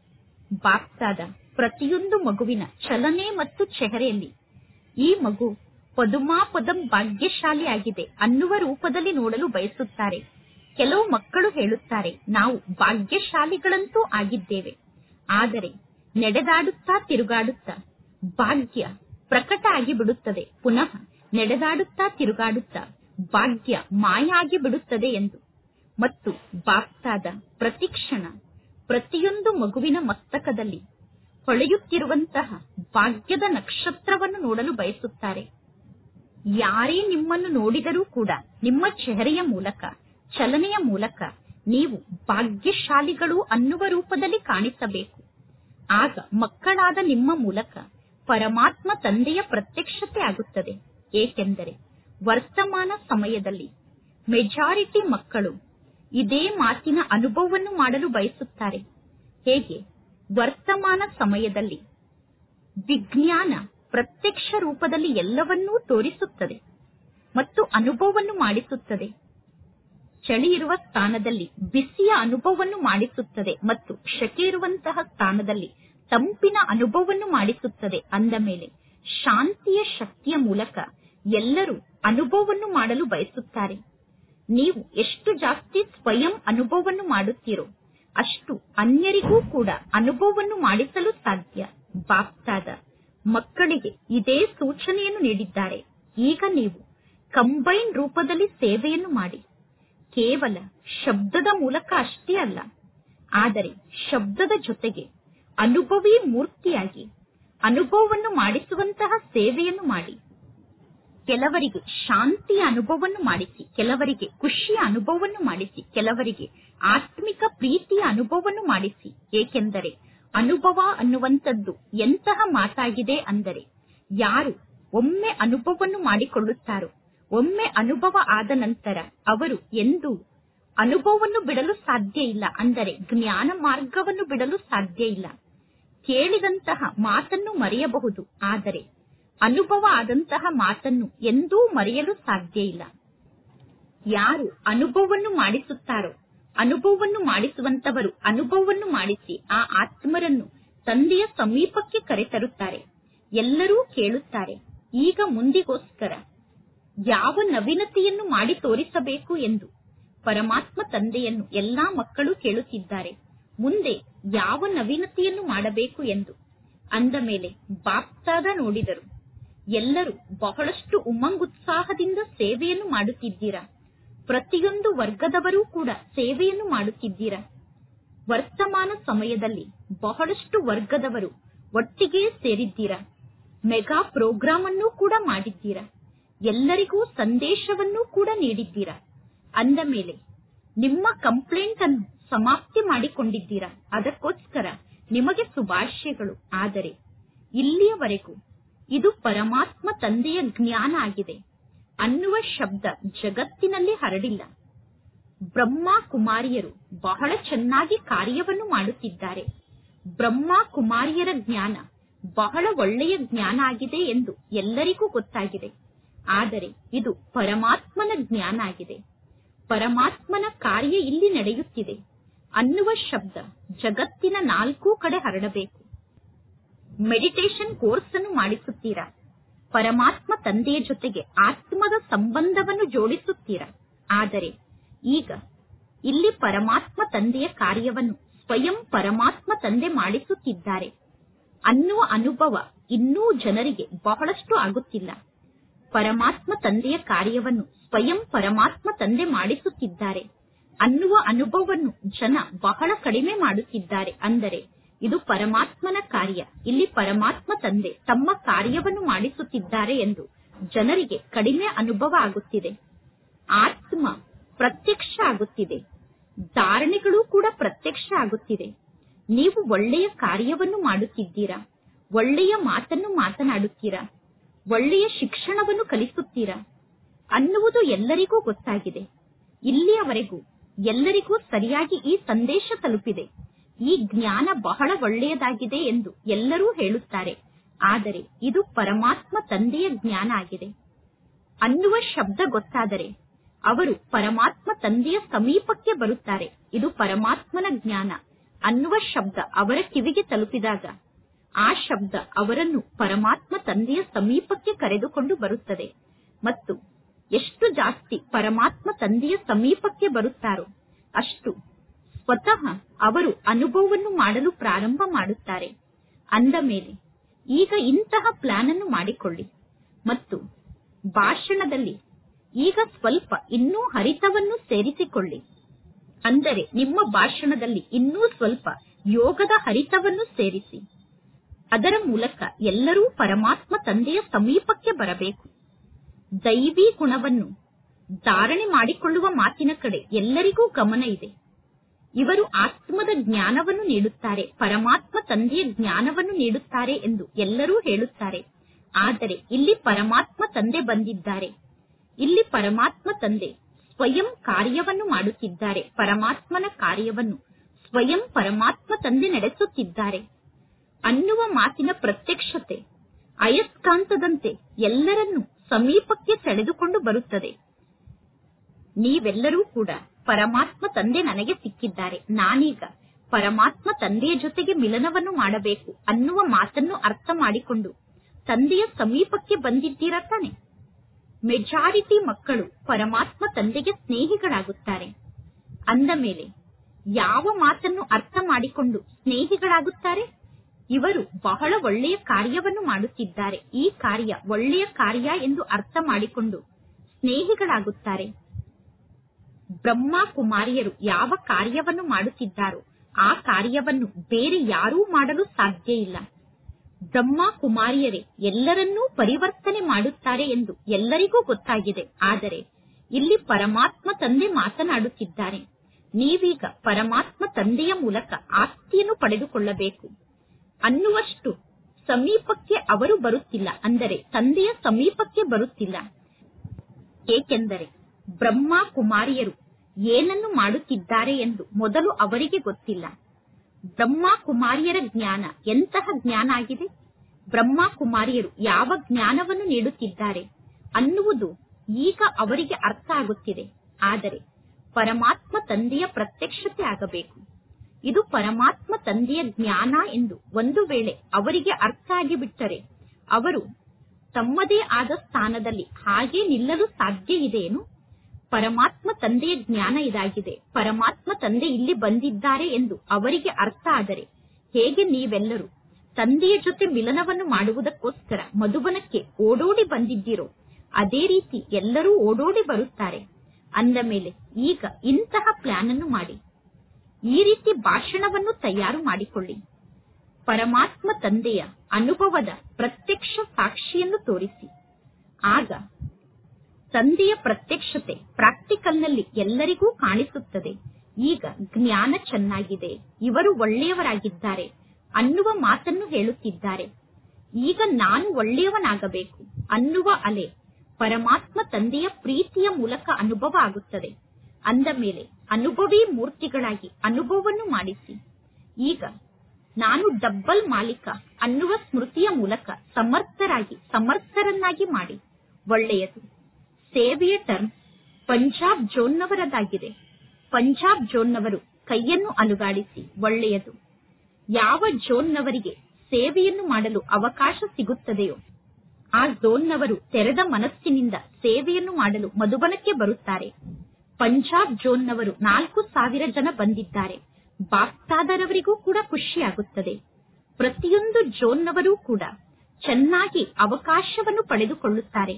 ಬಾಪ್ತಾದ ಪ್ರತಿಯೊಂದು ಮಗುವಿನ ಚಲನೆ ಮತ್ತು ಚೆಹರೆಯಲ್ಲಿ ಈ ಮಗು ಪದುಮಾಪದಂ ಭಾಗ್ಯಶಾಲಿ ಆಗಿದೆ ಅನ್ನುವ ರೂಪದಲ್ಲಿ ನೋಡಲು ಬಯಸುತ್ತಾರೆ ಕೆಲವು ಮಕ್ಕಳು ಹೇಳುತ್ತಾರೆ ನಾವು ಭಾಗ್ಯಶಾಲಿಗಳಂತೂ ಆಗಿದ್ದೇವೆ ಆದರೆ ನಡೆದಾಡುತ್ತಾ ತಿರುಗಾಡುತ್ತಾ ಭಾಗ್ಯ ಪ್ರಕಟ ಆಗಿ ಬಿಡುತ್ತದೆ ಪುನಃ ನಡೆದಾಡುತ್ತಾ ತಿರುಗಾಡುತ್ತಾ ಭಾಗ್ಯ ಮಾಯ ಆಗಿ ಬಿಡುತ್ತದೆ ಎಂದು ಮತ್ತು ಬಾಪ್ತಾದ ಪ್ರತಿಕ್ಷಣ ಪ್ರತಿಯೊಂದು ಮಗುವಿನ ಮಸ್ತಕದಲ್ಲಿ ಹೊಳೆಯುತ್ತಿರುವಂತಹ ಭಾಗ್ಯದ ನಕ್ಷತ್ರವನ್ನು ನೋಡಲು ಬಯಸುತ್ತಾರೆ ಯಾರೇ ನಿಮ್ಮನ್ನು ನೋಡಿದರೂ ಕೂಡ ನಿಮ್ಮ ಚೆಹರೆಯ ಮೂಲಕ ಚಲನೆಯ ಮೂಲಕ ನೀವು ಭಾಗ್ಯಶಾಲಿಗಳು ಅನ್ನುವ ರೂಪದಲ್ಲಿ ಕಾಣಿಸಬೇಕು ಆಗ ಮಕ್ಕಳಾದ ನಿಮ್ಮ ಮೂಲಕ ಪರಮಾತ್ಮ ತಂದೆಯ ಪ್ರತ್ಯಕ್ಷತೆ ಆಗುತ್ತದೆ ಏಕೆಂದರೆ ವರ್ತಮಾನ ಸಮಯದಲ್ಲಿ ಮೆಜಾರಿಟಿ ಮಕ್ಕಳು ಇದೇ ಮಾತಿನ ಅನುಭವವನ್ನು ಮಾಡಲು ಬಯಸುತ್ತಾರೆ ಹೇಗೆ ವರ್ತಮಾನ ಸಮಯದಲ್ಲಿ ವಿಜ್ಞಾನ ಪ್ರತ್ಯಕ್ಷ ರೂಪದಲ್ಲಿ ಎಲ್ಲವನ್ನೂ ತೋರಿಸುತ್ತದೆ ಮತ್ತು ಅನುಭವವನ್ನು ಮಾಡಿಸುತ್ತದೆ ಚಳಿ ಇರುವ ಸ್ಥಾನದಲ್ಲಿ ಬಿಸಿಯ ಅನುಭವವನ್ನು ಮಾಡಿಸುತ್ತದೆ ಮತ್ತು ಶಕೆ ಇರುವಂತಹ ಸ್ಥಾನದಲ್ಲಿ ತಂಪಿನ ಅನುಭವವನ್ನು ಮಾಡಿಸುತ್ತದೆ ಅಂದ ಮೇಲೆ ಶಾಂತಿಯ ಶಕ್ತಿಯ ಮೂಲಕ ಎಲ್ಲರೂ ಅನುಭವವನ್ನು ಮಾಡಲು ಬಯಸುತ್ತಾರೆ ನೀವು ಎಷ್ಟು ಜಾಸ್ತಿ ಸ್ವಯಂ ಅನುಭವವನ್ನು ಮಾಡುತ್ತೀರೋ ಅಷ್ಟು ಅನ್ಯರಿಗೂ ಕೂಡ ಅನುಭವವನ್ನು ಮಾಡಿಸಲು ಸಾಧ್ಯ ಬಾಪ್ತಾದ ಮಕ್ಕಳಿಗೆ ಇದೇ ಸೂಚನೆಯನ್ನು ನೀಡಿದ್ದಾರೆ ಈಗ ನೀವು ಕಂಬೈನ್ ರೂಪದಲ್ಲಿ ಸೇವೆಯನ್ನು ಮಾಡಿ ಕೇವಲ ಶಬ್ದದ ಮೂಲಕ ಅಷ್ಟೇ ಅಲ್ಲ ಆದರೆ ಶಬ್ದದ ಜೊತೆಗೆ ಅನುಭವಿ ಮೂರ್ತಿಯಾಗಿ ಅನುಭವವನ್ನು ಮಾಡಿಸುವಂತಹ ಸೇವೆಯನ್ನು ಮಾಡಿ ಕೆಲವರಿಗೆ ಶಾಂತಿಯ ಅನುಭವವನ್ನು ಮಾಡಿಸಿ ಕೆಲವರಿಗೆ ಖುಷಿಯ ಅನುಭವವನ್ನು ಮಾಡಿಸಿ ಕೆಲವರಿಗೆ ಆತ್ಮಿಕ ಪ್ರೀತಿಯ ಅನುಭವವನ್ನು ಮಾಡಿಸಿ ಏಕೆಂದರೆ ಅನುಭವ ಅನ್ನುವಂಥದ್ದು ಎಂತಹ ಮಾತಾಗಿದೆ ಅಂದರೆ ಯಾರು ಒಮ್ಮೆ ಅನುಭವವನ್ನು ಮಾಡಿಕೊಳ್ಳುತ್ತಾರೋ ಒಮ್ಮೆ ಅನುಭವ ಆದ ನಂತರ ಅವರು ಎಂದೂ ಅನುಭವವನ್ನು ಬಿಡಲು ಸಾಧ್ಯ ಇಲ್ಲ ಅಂದರೆ ಜ್ಞಾನ ಮಾರ್ಗವನ್ನು ಬಿಡಲು ಸಾಧ್ಯ ಇಲ್ಲ ಕೇಳಿದಂತಹ ಮಾತನ್ನು ಮರೆಯಬಹುದು ಆದರೆ ಅನುಭವ ಆದಂತಹ ಮಾತನ್ನು ಎಂದೂ ಮರೆಯಲು ಸಾಧ್ಯ ಇಲ್ಲ ಯಾರು ಅನುಭವವನ್ನು ಮಾಡಿಸುತ್ತಾರೋ ಅನುಭವವನ್ನು ಮಾಡಿಸುವಂತವರು ಅನುಭವವನ್ನು ಮಾಡಿಸಿ ಆ ಆತ್ಮರನ್ನು ತಂದೆಯ ಸಮೀಪಕ್ಕೆ ಕರೆತರುತ್ತಾರೆ ಎಲ್ಲರೂ ಕೇಳುತ್ತಾರೆ ಈಗ ಮುಂದಿಗೋಸ್ಕರ ಯಾವ ನವೀನತೆಯನ್ನು ಮಾಡಿ ತೋರಿಸಬೇಕು ಎಂದು ಪರಮಾತ್ಮ ತಂದೆಯನ್ನು ಎಲ್ಲಾ ಮಕ್ಕಳು ಕೇಳುತ್ತಿದ್ದಾರೆ ಮುಂದೆ ಯಾವ ನವೀನತೆಯನ್ನು ಮಾಡಬೇಕು ಎಂದು ಅಂದ ಮೇಲೆ ಬಾಪ್ತಾದ ನೋಡಿದರು ಎಲ್ಲರೂ ಬಹಳಷ್ಟು ಉಮ್ಮಂಗುತ್ಸಾಹದಿಂದ ಸೇವೆಯನ್ನು ಮಾಡುತ್ತಿದ್ದೀರಾ ಪ್ರತಿಯೊಂದು ವರ್ಗದವರೂ ಕೂಡ ಸೇವೆಯನ್ನು ಮಾಡುತ್ತಿದ್ದೀರಾ ವರ್ತಮಾನ ಸಮಯದಲ್ಲಿ ಬಹಳಷ್ಟು ವರ್ಗದವರು ಒಟ್ಟಿಗೆ ಸೇರಿದ್ದೀರಾ ಮೆಗಾ ಪ್ರೋಗ್ರಾಮ್ ಅನ್ನು ಕೂಡ ಮಾಡಿದ್ದೀರಾ ಎಲ್ಲರಿಗೂ ಸಂದೇಶವನ್ನು ಕೂಡ ನೀಡಿದ್ದೀರಾ ಅಂದ ಮೇಲೆ ನಿಮ್ಮ ಕಂಪ್ಲೇಂಟ್ ಅನ್ನು ಸಮಾಪ್ತಿ ಮಾಡಿಕೊಂಡಿದ್ದೀರಾ ಅದಕ್ಕೋಸ್ಕರ ನಿಮಗೆ ಶುಭಾಶಯಗಳು ಆದರೆ ಇಲ್ಲಿಯವರೆಗೂ ಇದು ಪರಮಾತ್ಮ ತಂದೆಯ ಜ್ಞಾನ ಆಗಿದೆ ಅನ್ನುವ ಶಬ್ದ ಜಗತ್ತಿನಲ್ಲಿ ಹರಡಿಲ್ಲ ಬ್ರಹ್ಮ ಕುಮಾರಿಯರು ಬಹಳ ಚೆನ್ನಾಗಿ ಕಾರ್ಯವನ್ನು ಮಾಡುತ್ತಿದ್ದಾರೆ ಬ್ರಹ್ಮ ಕುಮಾರಿಯರ ಜ್ಞಾನ ಬಹಳ ಒಳ್ಳೆಯ ಜ್ಞಾನ ಆಗಿದೆ ಎಂದು ಎಲ್ಲರಿಗೂ ಗೊತ್ತಾಗಿದೆ ಆದರೆ ಇದು ಪರಮಾತ್ಮನ ಜ್ಞಾನ ಆಗಿದೆ ಪರಮಾತ್ಮನ ಕಾರ್ಯ ಇಲ್ಲಿ ನಡೆಯುತ್ತಿದೆ ಅನ್ನುವ ಶಬ್ದ ಜಗತ್ತಿನ ನಾಲ್ಕೂ ಕಡೆ ಹರಡಬೇಕು ಮೆಡಿಟೇಷನ್ ಕೋರ್ಸ್ ಅನ್ನು ಮಾಡಿಸುತ್ತೀರಾ ಪರಮಾತ್ಮ ತಂದೆಯ ಜೊತೆಗೆ ಆತ್ಮದ ಸಂಬಂಧವನ್ನು ಜೋಡಿಸುತ್ತೀರಾ ಆದರೆ ಈಗ ಇಲ್ಲಿ ಪರಮಾತ್ಮ ತಂದೆಯ ಕಾರ್ಯವನ್ನು ಸ್ವಯಂ ಪರಮಾತ್ಮ ತಂದೆ ಮಾಡಿಸುತ್ತಿದ್ದಾರೆ ಅನ್ನುವ ಅನುಭವ ಇನ್ನೂ ಜನರಿಗೆ ಬಹಳಷ್ಟು ಆಗುತ್ತಿಲ್ಲ ಪರಮಾತ್ಮ ತಂದೆಯ ಕಾರ್ಯವನ್ನು ಸ್ವಯಂ ಪರಮಾತ್ಮ ತಂದೆ ಮಾಡಿಸುತ್ತಿದ್ದಾರೆ ಅನ್ನುವ ಅನುಭವವನ್ನು ಜನ ಬಹಳ ಕಡಿಮೆ ಮಾಡುತ್ತಿದ್ದಾರೆ ಅಂದರೆ ಇದು ಪರಮಾತ್ಮನ ಕಾರ್ಯ ಇಲ್ಲಿ ಪರಮಾತ್ಮ ತಂದೆ ತಮ್ಮ ಕಾರ್ಯವನ್ನು ಮಾಡಿಸುತ್ತಿದ್ದಾರೆ ಎಂದು ಜನರಿಗೆ ಕಡಿಮೆ ಅನುಭವ ಆಗುತ್ತಿದೆ ಆತ್ಮ ಪ್ರತ್ಯಕ್ಷ ಆಗುತ್ತಿದೆ ಧಾರಣೆಗಳು ಕೂಡ ಪ್ರತ್ಯಕ್ಷ ಆಗುತ್ತಿದೆ ನೀವು ಒಳ್ಳೆಯ ಕಾರ್ಯವನ್ನು ಮಾಡುತ್ತಿದ್ದೀರಾ ಒಳ್ಳೆಯ ಮಾತನ್ನು ಮಾತನಾಡುತ್ತೀರಾ ಒಳ್ಳೆಯ ಶಿಕ್ಷಣವನ್ನು ಕಲಿಸುತ್ತೀರಾ ಅನ್ನುವುದು ಎಲ್ಲರಿಗೂ ಗೊತ್ತಾಗಿದೆ ಇಲ್ಲಿಯವರೆಗೂ ಎಲ್ಲರಿಗೂ ಸರಿಯಾಗಿ ಈ ಸಂದೇಶ ತಲುಪಿದೆ ಈ ಜ್ಞಾನ ಬಹಳ ಒಳ್ಳೆಯದಾಗಿದೆ ಎಂದು ಎಲ್ಲರೂ ಹೇಳುತ್ತಾರೆ ಆದರೆ ಇದು ಪರಮಾತ್ಮ ತಂದೆಯ ಜ್ಞಾನ ಆಗಿದೆ ಅನ್ನುವ ಶಬ್ದ ಗೊತ್ತಾದರೆ ಅವರು ಪರಮಾತ್ಮ ತಂದೆಯ ಸಮೀಪಕ್ಕೆ ಬರುತ್ತಾರೆ ಇದು ಪರಮಾತ್ಮನ ಜ್ಞಾನ ಅನ್ನುವ ಶಬ್ದ ಅವರ ಕಿವಿಗೆ ತಲುಪಿದಾಗ ಆ ಶಬ್ದ ಅವರನ್ನು ಪರಮಾತ್ಮ ತಂದೆಯ ಸಮೀಪಕ್ಕೆ ಕರೆದುಕೊಂಡು ಬರುತ್ತದೆ ಮತ್ತು ಎಷ್ಟು ಜಾಸ್ತಿ ಪರಮಾತ್ಮ ತಂದೆಯ ಸಮೀಪಕ್ಕೆ ಬರುತ್ತಾರೋ ಅಷ್ಟು ಸ್ವತಃ ಅವರು ಅನುಭವವನ್ನು ಮಾಡಲು ಪ್ರಾರಂಭ ಮಾಡುತ್ತಾರೆ ಅಂದ ಮೇಲೆ ಈಗ ಇಂತಹ ಪ್ಲಾನ್ ಅನ್ನು ಮಾಡಿಕೊಳ್ಳಿ ಮತ್ತು ಭಾಷಣದಲ್ಲಿ ಈಗ ಸ್ವಲ್ಪ ಇನ್ನೂ ಹರಿತವನ್ನು ಸೇರಿಸಿಕೊಳ್ಳಿ ಅಂದರೆ ನಿಮ್ಮ ಭಾಷಣದಲ್ಲಿ ಇನ್ನೂ ಸ್ವಲ್ಪ ಯೋಗದ ಹರಿತವನ್ನು ಸೇರಿಸಿ ಅದರ ಮೂಲಕ ಎಲ್ಲರೂ ಪರಮಾತ್ಮ ತಂದೆಯ ಸಮೀಪಕ್ಕೆ ಬರಬೇಕು ದೈವಿ ಗುಣವನ್ನು ಧಾರಣೆ ಮಾಡಿಕೊಳ್ಳುವ ಮಾತಿನ ಕಡೆ ಎಲ್ಲರಿಗೂ ಗಮನ ಇದೆ ಇವರು ಆತ್ಮದ ಜ್ಞಾನವನ್ನು ನೀಡುತ್ತಾರೆ ಪರಮಾತ್ಮ ತಂದೆಯ ಜ್ಞಾನವನ್ನು ನೀಡುತ್ತಾರೆ ಎಂದು ಎಲ್ಲರೂ ಹೇಳುತ್ತಾರೆ ಆದರೆ ಇಲ್ಲಿ ಪರಮಾತ್ಮ ತಂದೆ ಬಂದಿದ್ದಾರೆ ಇಲ್ಲಿ ಪರಮಾತ್ಮ ತಂದೆ ಸ್ವಯಂ ಕಾರ್ಯವನ್ನು ಮಾಡುತ್ತಿದ್ದಾರೆ ಪರಮಾತ್ಮನ ಕಾರ್ಯವನ್ನು ಸ್ವಯಂ ಪರಮಾತ್ಮ ತಂದೆ ನಡೆಸುತ್ತಿದ್ದಾರೆ ಅನ್ನುವ ಮಾತಿನ ಪ್ರತ್ಯಕ್ಷತೆ ಅಯಸ್ಕಾಂತದಂತೆ ಎಲ್ಲರನ್ನೂ ಸಮೀಪಕ್ಕೆ ಸೆಳೆದುಕೊಂಡು ಬರುತ್ತದೆ ನೀವೆಲ್ಲರೂ ಕೂಡ ಪರಮಾತ್ಮ ತಂದೆ ನನಗೆ ಸಿಕ್ಕಿದ್ದಾರೆ ನಾನೀಗ ಪರಮಾತ್ಮ ತಂದೆಯ ಜೊತೆಗೆ ಮಿಲನವನ್ನು ಮಾಡಬೇಕು ಅನ್ನುವ ಮಾತನ್ನು ಅರ್ಥ ಮಾಡಿಕೊಂಡು ತಂದೆಯ ಸಮೀಪಕ್ಕೆ ಬಂದಿದ್ದೀರಾ ತಾನೆ ಮೆಜಾರಿಟಿ ಮಕ್ಕಳು ಪರಮಾತ್ಮ ತಂದೆಗೆ ಸ್ನೇಹಿಗಳಾಗುತ್ತಾರೆ ಅಂದ ಮೇಲೆ ಯಾವ ಮಾತನ್ನು ಅರ್ಥ ಮಾಡಿಕೊಂಡು ಸ್ನೇಹಿಗಳಾಗುತ್ತಾರೆ ಇವರು ಬಹಳ ಒಳ್ಳೆಯ ಕಾರ್ಯವನ್ನು ಮಾಡುತ್ತಿದ್ದಾರೆ ಈ ಕಾರ್ಯ ಒಳ್ಳೆಯ ಕಾರ್ಯ ಎಂದು ಅರ್ಥ ಮಾಡಿಕೊಂಡು ಸ್ನೇಹಿಗಳಾಗುತ್ತಾರೆ ಬ್ರಹ್ಮ ಕುಮಾರಿಯರು ಯಾವ ಕಾರ್ಯವನ್ನು ಮಾಡುತ್ತಿದ್ದಾರೋ ಆ ಕಾರ್ಯವನ್ನು ಬೇರೆ ಯಾರೂ ಮಾಡಲು ಸಾಧ್ಯ ಇಲ್ಲ ಬ್ರಹ್ಮ ಕುಮಾರಿಯರೇ ಎಲ್ಲರನ್ನೂ ಪರಿವರ್ತನೆ ಮಾಡುತ್ತಾರೆ ಎಂದು ಎಲ್ಲರಿಗೂ ಗೊತ್ತಾಗಿದೆ ಆದರೆ ಇಲ್ಲಿ ಪರಮಾತ್ಮ ತಂದೆ ಮಾತನಾಡುತ್ತಿದ್ದಾರೆ ನೀವೀಗ ಪರಮಾತ್ಮ ತಂದೆಯ ಮೂಲಕ ಆಸ್ತಿಯನ್ನು ಪಡೆದುಕೊಳ್ಳಬೇಕು ಅನ್ನುವಷ್ಟು ಸಮೀಪಕ್ಕೆ ಅವರು ಬರುತ್ತಿಲ್ಲ ಅಂದರೆ ತಂದೆಯ ಸಮೀಪಕ್ಕೆ ಬರುತ್ತಿಲ್ಲ ಏಕೆಂದರೆ ಬ್ರಹ್ಮ ಕುಮಾರಿಯರು ಏನನ್ನು ಮಾಡುತ್ತಿದ್ದಾರೆ ಎಂದು ಮೊದಲು ಅವರಿಗೆ ಗೊತ್ತಿಲ್ಲ ಬ್ರಹ್ಮ ಕುಮಾರಿಯರ ಜ್ಞಾನ ಎಂತಹ ಜ್ಞಾನ ಆಗಿದೆ ಬ್ರಹ್ಮ ಕುಮಾರಿಯರು ಯಾವ ಜ್ಞಾನವನ್ನು ನೀಡುತ್ತಿದ್ದಾರೆ ಅನ್ನುವುದು ಈಗ ಅವರಿಗೆ ಅರ್ಥ ಆಗುತ್ತಿದೆ ಆದರೆ ಪರಮಾತ್ಮ ತಂದೆಯ ಪ್ರತ್ಯಕ್ಷತೆ ಆಗಬೇಕು ಇದು ಪರಮಾತ್ಮ ತಂದೆಯ ಜ್ಞಾನ ಎಂದು ಒಂದು ವೇಳೆ ಅವರಿಗೆ ಅರ್ಥ ಆಗಿಬಿಟ್ಟರೆ ಅವರು ತಮ್ಮದೇ ಆದ ಸ್ಥಾನದಲ್ಲಿ ಹಾಗೆ ನಿಲ್ಲಲು ಸಾಧ್ಯ ಇದೆಯೇನು ಪರಮಾತ್ಮ ತಂದೆಯ ಜ್ಞಾನ ಇದಾಗಿದೆ ಪರಮಾತ್ಮ ತಂದೆ ಇಲ್ಲಿ ಬಂದಿದ್ದಾರೆ ಎಂದು ಅವರಿಗೆ ಅರ್ಥ ಆದರೆ ಹೇಗೆ ನೀವೆಲ್ಲರೂ ತಂದೆಯ ಜೊತೆ ಮಿಲನವನ್ನು ಮಾಡುವುದಕ್ಕೋಸ್ಕರ ಮಧುಬನಕ್ಕೆ ಓಡೋಡಿ ಬಂದಿದ್ದೀರೋ ಅದೇ ರೀತಿ ಎಲ್ಲರೂ ಓಡೋಡಿ ಬರುತ್ತಾರೆ ಅಂದ ಮೇಲೆ ಈಗ ಇಂತಹ ಪ್ಲಾನ್ ಅನ್ನು ಮಾಡಿ ಈ ರೀತಿ ಭಾಷಣವನ್ನು ತಯಾರು ಮಾಡಿಕೊಳ್ಳಿ ಪರಮಾತ್ಮ ತಂದೆಯ ಅನುಭವದ ಪ್ರತ್ಯಕ್ಷ ಸಾಕ್ಷಿಯನ್ನು ತೋರಿಸಿ ಆಗ ತಂದೆಯ ಪ್ರತ್ಯಕ್ಷತೆ ಪ್ರಾಕ್ಟಿಕಲ್ನಲ್ಲಿ ಎಲ್ಲರಿಗೂ ಕಾಣಿಸುತ್ತದೆ ಈಗ ಜ್ಞಾನ ಚೆನ್ನಾಗಿದೆ ಇವರು ಒಳ್ಳೆಯವರಾಗಿದ್ದಾರೆ ಅನ್ನುವ ಮಾತನ್ನು ಹೇಳುತ್ತಿದ್ದಾರೆ ಈಗ ನಾನು ಒಳ್ಳೆಯವನಾಗಬೇಕು ಅನ್ನುವ ಅಲೆ ಪರಮಾತ್ಮ ತಂದೆಯ ಪ್ರೀತಿಯ ಮೂಲಕ ಅನುಭವ ಆಗುತ್ತದೆ ಅಂದ ಮೇಲೆ ಅನುಭವಿ ಮೂರ್ತಿಗಳಾಗಿ ಅನುಭವವನ್ನು ಮಾಡಿಸಿ ಈಗ ನಾನು ಡಬ್ಬಲ್ ಮಾಲೀಕ ಅನ್ನುವ ಸ್ಮೃತಿಯ ಮೂಲಕ ಸಮರ್ಥರಾಗಿ ಸಮರ್ಥರನ್ನಾಗಿ ಮಾಡಿ ಒಳ್ಳೆಯದು ಸೇವೆಯ ಟರ್ಮ್ ಪಂಜಾಬ್ ಜೋನ್ನವರದಾಗಿದೆ ಪಂಜಾಬ್ ಜೋನ್ನವರು ಕೈಯನ್ನು ಅಲುಗಾಡಿಸಿ ಒಳ್ಳೆಯದು ಯಾವ ಜೋನ್ನವರಿಗೆ ಸೇವೆಯನ್ನು ಮಾಡಲು ಅವಕಾಶ ಸಿಗುತ್ತದೆಯೋ ಆ ಝೋನ್ನವರು ತೆರೆದ ಮನಸ್ಸಿನಿಂದ ಸೇವೆಯನ್ನು ಮಾಡಲು ಮಧುಬನಕ್ಕೆ ಬರುತ್ತಾರೆ ಪಂಜಾಬ್ ಜೋನ್ನವರು ನಾಲ್ಕು ಸಾವಿರ ಜನ ಬಂದಿದ್ದಾರೆ ಬಾಪ್ತಾದರವರಿಗೂ ಕೂಡ ಖುಷಿಯಾಗುತ್ತದೆ ಪ್ರತಿಯೊಂದು ಜೋನ್ನವರೂ ಕೂಡ ಚೆನ್ನಾಗಿ ಅವಕಾಶವನ್ನು ಪಡೆದುಕೊಳ್ಳುತ್ತಾರೆ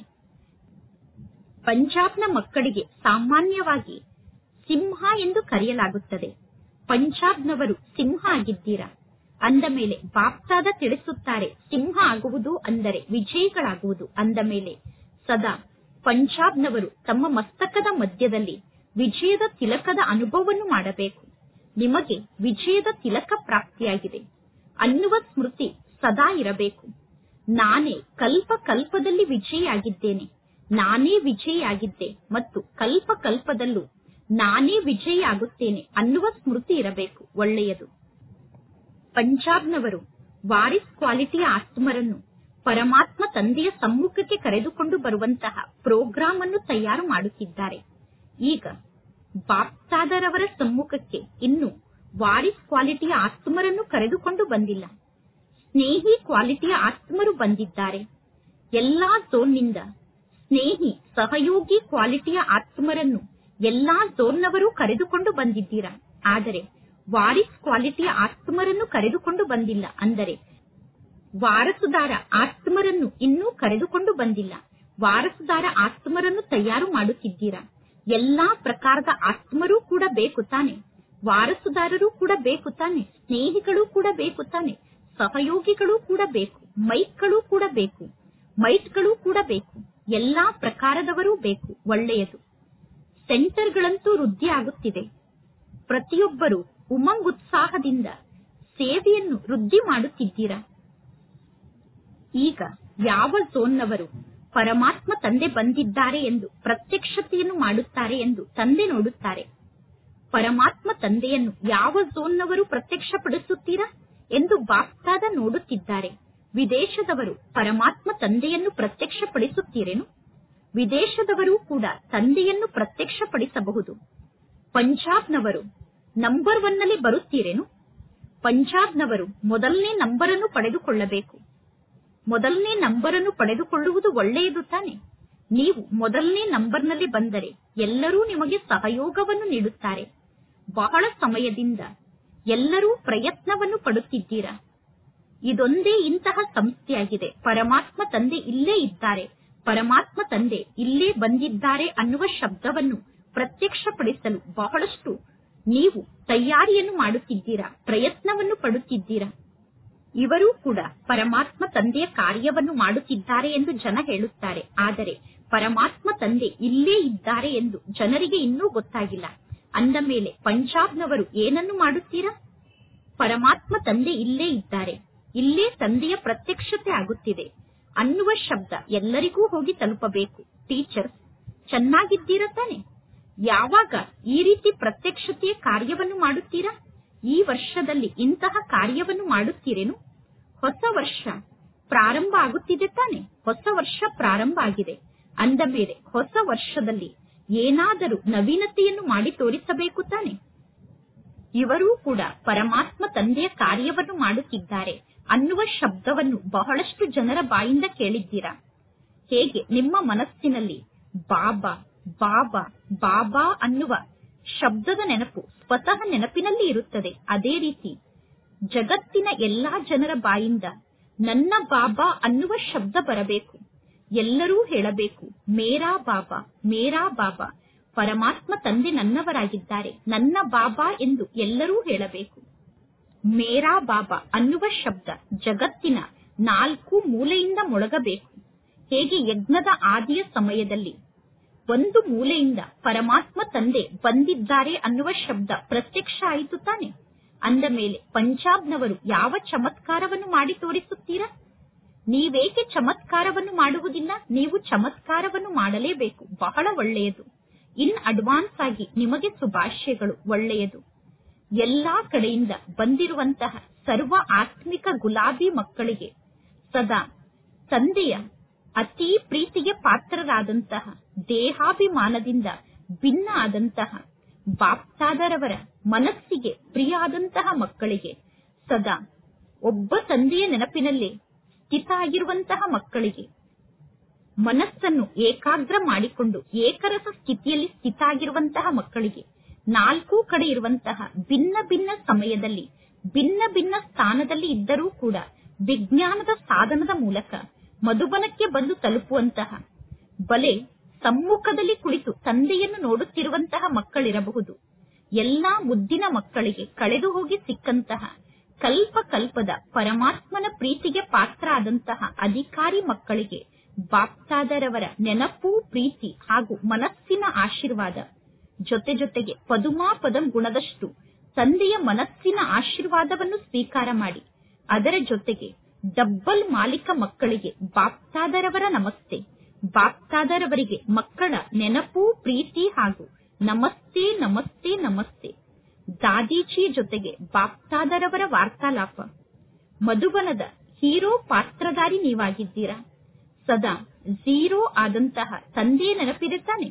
ಪಂಜಾಬ್ನ ಮಕ್ಕಳಿಗೆ ಸಾಮಾನ್ಯವಾಗಿ ಸಿಂಹ ಎಂದು ಕರೆಯಲಾಗುತ್ತದೆ ಪಂಜಾಬ್ನವರು ಸಿಂಹ ಆಗಿದ್ದೀರಾ ಅಂದ ಮೇಲೆ ಬಾಪ್ತಾದ ತಿಳಿಸುತ್ತಾರೆ ಸಿಂಹ ಆಗುವುದು ಅಂದರೆ ವಿಜಯಿಗಳಾಗುವುದು ಅಂದ ಮೇಲೆ ಸದಾ ಪಂಜಾಬ್ನವರು ತಮ್ಮ ಮಸ್ತಕದ ಮಧ್ಯದಲ್ಲಿ ವಿಜಯದ ತಿಲಕದ ಅನುಭವವನ್ನು ಮಾಡಬೇಕು ನಿಮಗೆ ವಿಜಯದ ತಿಲಕ ಪ್ರಾಪ್ತಿಯಾಗಿದೆ ಅನ್ನುವ ಸ್ಮೃತಿ ಸದಾ ಇರಬೇಕು ನಾನೇ ಕಲ್ಪ ಕಲ್ಪದಲ್ಲಿ ವಿಜಯಿಯಾಗಿದ್ದೇನೆ ನಾನೇ ವಿಜಯಿಯಾಗಿದ್ದೆ ಮತ್ತು ಕಲ್ಪ ಕಲ್ಪದಲ್ಲೂ ನಾನೇ ವಿಜಯಿಯಾಗುತ್ತೇನೆ ಅನ್ನುವ ಸ್ಮೃತಿ ಇರಬೇಕು ಒಳ್ಳೆಯದು ಪಂಜಾಬ್ನವರು ವಾರಿಸ್ ಕ್ವಾಲಿಟಿಯ ಆತ್ಮರನ್ನು ಪರಮಾತ್ಮ ತಂದೆಯ ಸಮ್ಮುಖಕ್ಕೆ ಕರೆದುಕೊಂಡು ಬರುವಂತಹ ಪ್ರೋಗ್ರಾಂ ಅನ್ನು ತಯಾರು ಮಾಡುತ್ತಿದ್ದಾರೆ ಈಗ ಬಾಪ್ತಾದರವರ ಸಮ್ಮುಖಕ್ಕೆ ಇನ್ನು ವಾರಿಸ್ ಕ್ವಾಲಿಟಿಯ ಆತ್ಮರನ್ನು ಕರೆದುಕೊಂಡು ಬಂದಿಲ್ಲ ಸ್ನೇಹಿ ಕ್ವಾಲಿಟಿಯ ಆತ್ಮರು ಬಂದಿದ್ದಾರೆ ಎಲ್ಲಾ ಝೋನ್ನಿಂದ ಸ್ನೇಹಿ ಸಹಯೋಗಿ ಕ್ವಾಲಿಟಿಯ ಆತ್ಮರನ್ನು ಎಲ್ಲಾ ಝೋನ್ನವರು ಕರೆದುಕೊಂಡು ಬಂದಿದ್ದೀರಾ ಆದರೆ ವಾರಿಸ್ ಕ್ವಾಲಿಟಿಯ ಆತ್ಮರನ್ನು ಕರೆದುಕೊಂಡು ಬಂದಿಲ್ಲ ಅಂದರೆ ವಾರಸುದಾರ ಆತ್ಮರನ್ನು ಇನ್ನೂ ಕರೆದುಕೊಂಡು ಬಂದಿಲ್ಲ ವಾರಸುದಾರ ಆತ್ಮರನ್ನು ತಯಾರು ಮಾಡುತ್ತಿದ್ದೀರಾ ಎಲ್ಲಾ ಪ್ರಕಾರದ ಆತ್ಮರೂ ಕೂಡ ಬೇಕು ತಾನೆ ವಾರಸುದಾರರು ಕೂಡ ಬೇಕು ತಾನೆ ಸ್ನೇಹಿಗಳು ಕೂಡ ಬೇಕು ತಾನೆ ಸಹಯೋಗಿಗಳು ಕೂಡ ಬೇಕು ಮೈಕ್ಗಳು ಕೂಡ ಬೇಕು ಮೈಟ್ಗಳು ಕೂಡ ಬೇಕು ಎಲ್ಲಾ ಪ್ರಕಾರದವರೂ ಬೇಕು ಒಳ್ಳೆಯದು ಸೆಂಟರ್ಗಳಂತೂ ವೃದ್ಧಿ ಆಗುತ್ತಿದೆ ಪ್ರತಿಯೊಬ್ಬರು ಉಮಂಗ್ ಉತ್ಸಾಹದಿಂದ ಸೇವೆಯನ್ನು ವೃದ್ಧಿ ಮಾಡುತ್ತಿದ್ದೀರಾ ಈಗ ಯಾವ ಝೋನ್ನವರು ಪರಮಾತ್ಮ ತಂದೆ ಬಂದಿದ್ದಾರೆ ಎಂದು ಪ್ರತ್ಯಕ್ಷತೆಯನ್ನು ಮಾಡುತ್ತಾರೆ ಎಂದು ತಂದೆ ನೋಡುತ್ತಾರೆ ಪರಮಾತ್ಮ ತಂದೆಯನ್ನು ಯಾವ ಝೋನ್ನವರು ಪ್ರತ್ಯಕ್ಷಪಡಿಸುತ್ತೀರಾ ಎಂದು ಬಾಪ್ತಾದ ನೋಡುತ್ತಿದ್ದಾರೆ ವಿದೇಶದವರು ಪರಮಾತ್ಮ ತಂದೆಯನ್ನು ಪ್ರತ್ಯಕ್ಷಪಡಿಸುತ್ತೀರೇನು ವಿದೇಶದವರು ಕೂಡ ತಂದೆಯನ್ನು ಪ್ರತ್ಯಕ್ಷಪಡಿಸಬಹುದು ಪಂಜಾಬ್ನವರು ನಂಬರ್ ಒನ್ ನಲ್ಲಿ ಬರುತ್ತೀರೇನು ಪಂಜಾಬ್ನವರು ಮೊದಲನೇ ನಂಬರ್ ಅನ್ನು ಪಡೆದುಕೊಳ್ಳಬೇಕು ಮೊದಲನೇ ನಂಬರ್ ಅನ್ನು ಪಡೆದುಕೊಳ್ಳುವುದು ಒಳ್ಳೆಯದು ತಾನೆ ನೀವು ಮೊದಲನೇ ನಂಬರ್ನಲ್ಲಿ ಬಂದರೆ ಎಲ್ಲರೂ ನಿಮಗೆ ಸಹಯೋಗವನ್ನು ನೀಡುತ್ತಾರೆ ಬಹಳ ಸಮಯದಿಂದ ಎಲ್ಲರೂ ಪ್ರಯತ್ನವನ್ನು ಪಡುತ್ತಿದ್ದೀರಾ ಇದೊಂದೇ ಇಂತಹ ಸಂಸ್ಥೆಯಾಗಿದೆ ಪರಮಾತ್ಮ ತಂದೆ ಇಲ್ಲೇ ಇದ್ದಾರೆ ಪರಮಾತ್ಮ ತಂದೆ ಇಲ್ಲೇ ಬಂದಿದ್ದಾರೆ ಅನ್ನುವ ಶಬ್ದವನ್ನು ಪ್ರತ್ಯಕ್ಷಪಡಿಸಲು ಬಹಳಷ್ಟು ನೀವು ತಯಾರಿಯನ್ನು ಮಾಡುತ್ತಿದ್ದೀರಾ ಪ್ರಯತ್ನವನ್ನು ಪಡುತ್ತಿದ್ದೀರಾ ಇವರೂ ಕೂಡ ಪರಮಾತ್ಮ ತಂದೆಯ ಕಾರ್ಯವನ್ನು ಮಾಡುತ್ತಿದ್ದಾರೆ ಎಂದು ಜನ ಹೇಳುತ್ತಾರೆ ಆದರೆ ಪರಮಾತ್ಮ ತಂದೆ ಇಲ್ಲೇ ಇದ್ದಾರೆ ಎಂದು ಜನರಿಗೆ ಇನ್ನೂ ಗೊತ್ತಾಗಿಲ್ಲ ಅಂದ ಮೇಲೆ ಪಂಜಾಬ್ನವರು ಏನನ್ನು ಮಾಡುತ್ತೀರಾ ಪರಮಾತ್ಮ ತಂದೆ ಇಲ್ಲೇ ಇದ್ದಾರೆ ಇಲ್ಲೇ ತಂದೆಯ ಪ್ರತ್ಯಕ್ಷತೆ ಆಗುತ್ತಿದೆ ಅನ್ನುವ ಶಬ್ದ ಎಲ್ಲರಿಗೂ ಹೋಗಿ ತಲುಪಬೇಕು ಟೀಚರ್ಸ್ ಚೆನ್ನಾಗಿದ್ದೀರಾ ತಾನೆ ಯಾವಾಗ ಈ ರೀತಿ ಪ್ರತ್ಯಕ್ಷತೆಯ ಕಾರ್ಯವನ್ನು ಮಾಡುತ್ತೀರಾ ಈ ವರ್ಷದಲ್ಲಿ ಇಂತಹ ಕಾರ್ಯವನ್ನು ಮಾಡುತ್ತೀರೇನು ಹೊಸ ವರ್ಷ ಪ್ರಾರಂಭ ಆಗುತ್ತಿದೆ ತಾನೆ ಹೊಸ ವರ್ಷ ಪ್ರಾರಂಭ ಆಗಿದೆ ಅಂದ ಮೇಲೆ ಹೊಸ ವರ್ಷದಲ್ಲಿ ಏನಾದರೂ ನವೀನತೆಯನ್ನು ಮಾಡಿ ತೋರಿಸಬೇಕು ತಾನೆ ಇವರೂ ಕೂಡ ಪರಮಾತ್ಮ ತಂದೆಯ ಕಾರ್ಯವನ್ನು ಮಾಡುತ್ತಿದ್ದಾರೆ ಅನ್ನುವ ಶಬ್ದವನ್ನು ಬಹಳಷ್ಟು ಜನರ ಬಾಯಿಂದ ಕೇಳಿದ್ದೀರಾ ಹೇಗೆ ನಿಮ್ಮ ಮನಸ್ಸಿನಲ್ಲಿ ಬಾಬಾ ಬಾಬಾ ಬಾಬಾ ಅನ್ನುವ ಶಬ್ದದ ನೆನಪು ಸ್ವತಃ ನೆನಪಿನಲ್ಲಿ ಇರುತ್ತದೆ ಅದೇ ರೀತಿ ಜಗತ್ತಿನ ಎಲ್ಲಾ ಜನರ ಬಾಯಿಂದ ನನ್ನ ಬಾಬಾ ಅನ್ನುವ ಶಬ್ದ ಬರಬೇಕು ಎಲ್ಲರೂ ಹೇಳಬೇಕು ಮೇರಾ ಬಾಬಾ ಮೇರಾ ಬಾಬಾ ಪರಮಾತ್ಮ ತಂದೆ ನನ್ನವರಾಗಿದ್ದಾರೆ ನನ್ನ ಬಾಬಾ ಎಂದು ಎಲ್ಲರೂ ಹೇಳಬೇಕು ಮೇರಾ ಬಾಬಾ ಅನ್ನುವ ಶಬ್ದ ಜಗತ್ತಿನ ನಾಲ್ಕು ಮೂಲೆಯಿಂದ ಮೊಳಗಬೇಕು ಹೇಗೆ ಯಜ್ಞದ ಆದಿಯ ಸಮಯದಲ್ಲಿ ಒಂದು ಮೂಲೆಯಿಂದ ಪರಮಾತ್ಮ ತಂದೆ ಬಂದಿದ್ದಾರೆ ಅನ್ನುವ ಶಬ್ದ ಪ್ರತ್ಯಕ್ಷ ಆಯಿತು ತಾನೆ ಅಂದ ಮೇಲೆ ಪಂಜಾಬ್ನವರು ಯಾವ ಚಮತ್ಕಾರವನ್ನು ಮಾಡಿ ತೋರಿಸುತ್ತೀರಾ ನೀವೇಕೆ ಚಮತ್ಕಾರವನ್ನು ಮಾಡುವುದಿಲ್ಲ ನೀವು ಚಮತ್ಕಾರವನ್ನು ಮಾಡಲೇಬೇಕು ಬಹಳ ಒಳ್ಳೆಯದು ಇನ್ ಅಡ್ವಾನ್ಸ್ ಆಗಿ ನಿಮಗೆ ಶುಭಾಶಯಗಳು ಒಳ್ಳೆಯದು ಎಲ್ಲಾ ಕಡೆಯಿಂದ ಬಂದಿರುವಂತಹ ಸರ್ವ ಆತ್ಮಿಕ ಗುಲಾಬಿ ಮಕ್ಕಳಿಗೆ ಸದಾ ತಂದೆಯ ಅತೀ ಪ್ರೀತಿಗೆ ಪಾತ್ರರಾದಂತಹ ದೇಹಾಭಿಮಾನದಿಂದ ಭಿನ್ನ ಆದಂತಹ ಬಾಪ್ತಾದರವರ ಮನಸ್ಸಿಗೆ ಪ್ರಿಯ ಆದಂತಹ ಮಕ್ಕಳಿಗೆ ಸದಾ ಒಬ್ಬ ತಂದೆಯ ನೆನಪಿನಲ್ಲೇ ಸ್ಥಿತ ಆಗಿರುವಂತಹ ಮಕ್ಕಳಿಗೆ ಮನಸ್ಸನ್ನು ಏಕಾಗ್ರ ಮಾಡಿಕೊಂಡು ಏಕರಸ ಸ್ಥಿತಿಯಲ್ಲಿ ಸ್ಥಿತ ಆಗಿರುವಂತಹ ಮಕ್ಕಳಿಗೆ ನಾಲ್ಕು ಕಡೆ ಇರುವಂತಹ ಭಿನ್ನ ಭಿನ್ನ ಸಮಯದಲ್ಲಿ ಭಿನ್ನ ಭಿನ್ನ ಸ್ಥಾನದಲ್ಲಿ ಇದ್ದರೂ ಕೂಡ ವಿಜ್ಞಾನದ ಸಾಧನದ ಮೂಲಕ ಮಧುಬನಕ್ಕೆ ಬಂದು ತಲುಪುವಂತಹ ಬಲೆ ಸಮ್ಮುಖದಲ್ಲಿ ಕುಳಿತು ತಂದೆಯನ್ನು ನೋಡುತ್ತಿರುವಂತಹ ಮಕ್ಕಳಿರಬಹುದು ಎಲ್ಲಾ ಮುದ್ದಿನ ಮಕ್ಕಳಿಗೆ ಕಳೆದು ಹೋಗಿ ಸಿಕ್ಕಂತಹ ಕಲ್ಪ ಕಲ್ಪದ ಪರಮಾತ್ಮನ ಪ್ರೀತಿಗೆ ಪಾತ್ರ ಆದಂತಹ ಅಧಿಕಾರಿ ಮಕ್ಕಳಿಗೆ ಬಾಪ್ತಾದರವರ ನೆನಪು ಪ್ರೀತಿ ಹಾಗೂ ಮನಸ್ಸಿನ ಆಶೀರ್ವಾದ ಜೊತೆ ಜೊತೆಗೆ ಪದುಮಾ ಪದಂ ಗುಣದಷ್ಟು ತಂದೆಯ ಮನಸ್ಸಿನ ಆಶೀರ್ವಾದವನ್ನು ಸ್ವೀಕಾರ ಮಾಡಿ ಅದರ ಜೊತೆಗೆ ಡಬ್ಬಲ್ ಮಾಲೀಕ ಮಕ್ಕಳಿಗೆ ಬಾಪ್ತಾದರವರ ನಮಸ್ತೆ ಬಾಪ್ತಾದರವರಿಗೆ ಮಕ್ಕಳ ನೆನಪು ಪ್ರೀತಿ ಹಾಗೂ ನಮಸ್ತೆ ನಮಸ್ತೆ ನಮಸ್ತೆ ದಾದೀಜಿ ಜೊತೆಗೆ ಬಾಪ್ತಾದರವರ ವಾರ್ತಾಲಾಪ ಮಧುಬನದ ಹೀರೋ ಪಾತ್ರಧಾರಿ ನೀವಾಗಿದ್ದೀರಾ ಸದಾ ಝೀರೋ ಆದಂತಹ ತಂದೆಯ ನೆನಪಿದೆ ತಾನೆ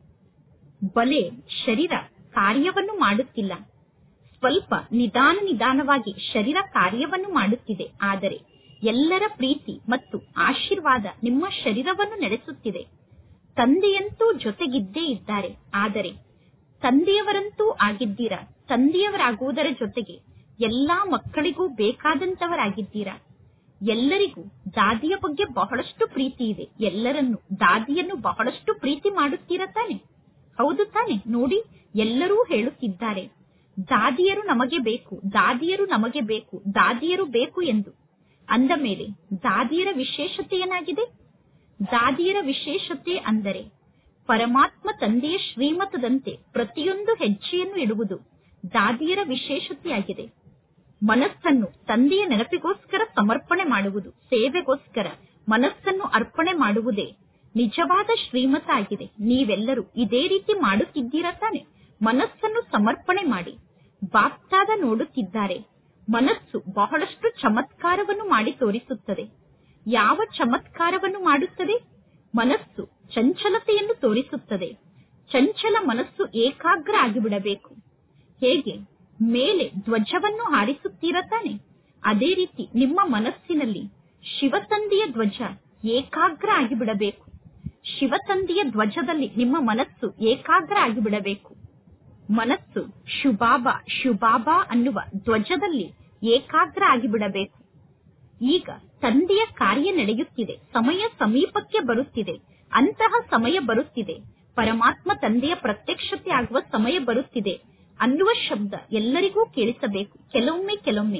ಬಲೆ ಶರೀರ ಕಾರ್ಯವನ್ನು ಮಾಡುತ್ತಿಲ್ಲ ಸ್ವಲ್ಪ ನಿಧಾನ ನಿಧಾನವಾಗಿ ಶರೀರ ಕಾರ್ಯವನ್ನು ಮಾಡುತ್ತಿದೆ ಆದರೆ ಎಲ್ಲರ ಪ್ರೀತಿ ಮತ್ತು ಆಶೀರ್ವಾದ ನಿಮ್ಮ ಶರೀರವನ್ನು ನಡೆಸುತ್ತಿದೆ ತಂದೆಯಂತೂ ಜೊತೆಗಿದ್ದೇ ಇದ್ದಾರೆ ಆದರೆ ತಂದೆಯವರಂತೂ ಆಗಿದ್ದೀರಾ ತಂದೆಯವರಾಗುವುದರ ಜೊತೆಗೆ ಎಲ್ಲಾ ಮಕ್ಕಳಿಗೂ ಬೇಕಾದಂತವರಾಗಿದ್ದೀರಾ ಎಲ್ಲರಿಗೂ ದಾದಿಯ ಬಗ್ಗೆ ಬಹಳಷ್ಟು ಪ್ರೀತಿ ಇದೆ ಎಲ್ಲರನ್ನು ದಾದಿಯನ್ನು ಬಹಳಷ್ಟು ಪ್ರೀತಿ ಮಾಡುತ್ತೀರಾ ತಾನೆ ಹೌದು ತಾನೆ ನೋಡಿ ಎಲ್ಲರೂ ಹೇಳುತ್ತಿದ್ದಾರೆ ದಾದಿಯರು ನಮಗೆ ಬೇಕು ದಾದಿಯರು ನಮಗೆ ಬೇಕು ದಾದಿಯರು ಬೇಕು ಎಂದು ಅಂದ ಮೇಲೆ ದಾದಿಯರ ವಿಶೇಷತೆ ಏನಾಗಿದೆ ದಾದಿಯರ ವಿಶೇಷತೆ ಅಂದರೆ ಪರಮಾತ್ಮ ತಂದೆಯ ಶ್ರೀಮತದಂತೆ ಪ್ರತಿಯೊಂದು ಹೆಜ್ಜೆಯನ್ನು ಇಡುವುದು ದಾದಿಯರ ವಿಶೇಷತೆಯಾಗಿದೆ ಮನಸ್ಸನ್ನು ತಂದೆಯ ನೆನಪಿಗೋಸ್ಕರ ಸಮರ್ಪಣೆ ಮಾಡುವುದು ಸೇವೆಗೋಸ್ಕರ ಮನಸ್ಸನ್ನು ಅರ್ಪಣೆ ಮಾಡುವುದೇ ನಿಜವಾದ ಶ್ರೀಮತ ಆಗಿದೆ ನೀವೆಲ್ಲರೂ ಇದೇ ರೀತಿ ಮಾಡುತ್ತಿದ್ದೀರಾ ತಾನೆ ಮನಸ್ಸನ್ನು ಸಮರ್ಪಣೆ ಮಾಡಿ ಬಾಪ್ತಾದ ನೋಡುತ್ತಿದ್ದಾರೆ ಮನಸ್ಸು ಬಹಳಷ್ಟು ಚಮತ್ಕಾರವನ್ನು ಮಾಡಿ ತೋರಿಸುತ್ತದೆ ಯಾವ ಚಮತ್ಕಾರವನ್ನು ಮಾಡುತ್ತದೆ ಮನಸ್ಸು ಚಂಚಲತೆಯನ್ನು ತೋರಿಸುತ್ತದೆ ಚಂಚಲ ಮನಸ್ಸು ಏಕಾಗ್ರ ಆಗಿಬಿಡಬೇಕು ಹೇಗೆ ಮೇಲೆ ಧ್ವಜವನ್ನು ಹಾರಿಸುತ್ತೀರ ತಾನೆ ಅದೇ ರೀತಿ ನಿಮ್ಮ ಮನಸ್ಸಿನಲ್ಲಿ ಶಿವತಂದೆಯ ಧ್ವಜ ಏಕಾಗ್ರ ಆಗಿಬಿಡಬೇಕು ಶಿವತಂದೆಯ ಧ್ವಜದಲ್ಲಿ ನಿಮ್ಮ ಮನಸ್ಸು ಏಕಾಗ್ರ ಆಗಿಬಿಡಬೇಕು ಮನಸ್ಸು ಶುಭಾಬ ಶುಭಾಬ ಅನ್ನುವ ಧ್ವಜದಲ್ಲಿ ಏಕಾಗ್ರ ಆಗಿಬಿಡಬೇಕು ಈಗ ತಂದೆಯ ಕಾರ್ಯ ನಡೆಯುತ್ತಿದೆ ಸಮಯ ಸಮೀಪಕ್ಕೆ ಬರುತ್ತಿದೆ ಅಂತಹ ಸಮಯ ಬರುತ್ತಿದೆ ಪರಮಾತ್ಮ ತಂದೆಯ ಪ್ರತ್ಯಕ್ಷತೆ ಆಗುವ ಸಮಯ ಬರುತ್ತಿದೆ ಅನ್ನುವ ಶಬ್ದ ಎಲ್ಲರಿಗೂ ಕೇಳಿಸಬೇಕು ಕೆಲವೊಮ್ಮೆ ಕೆಲವೊಮ್ಮೆ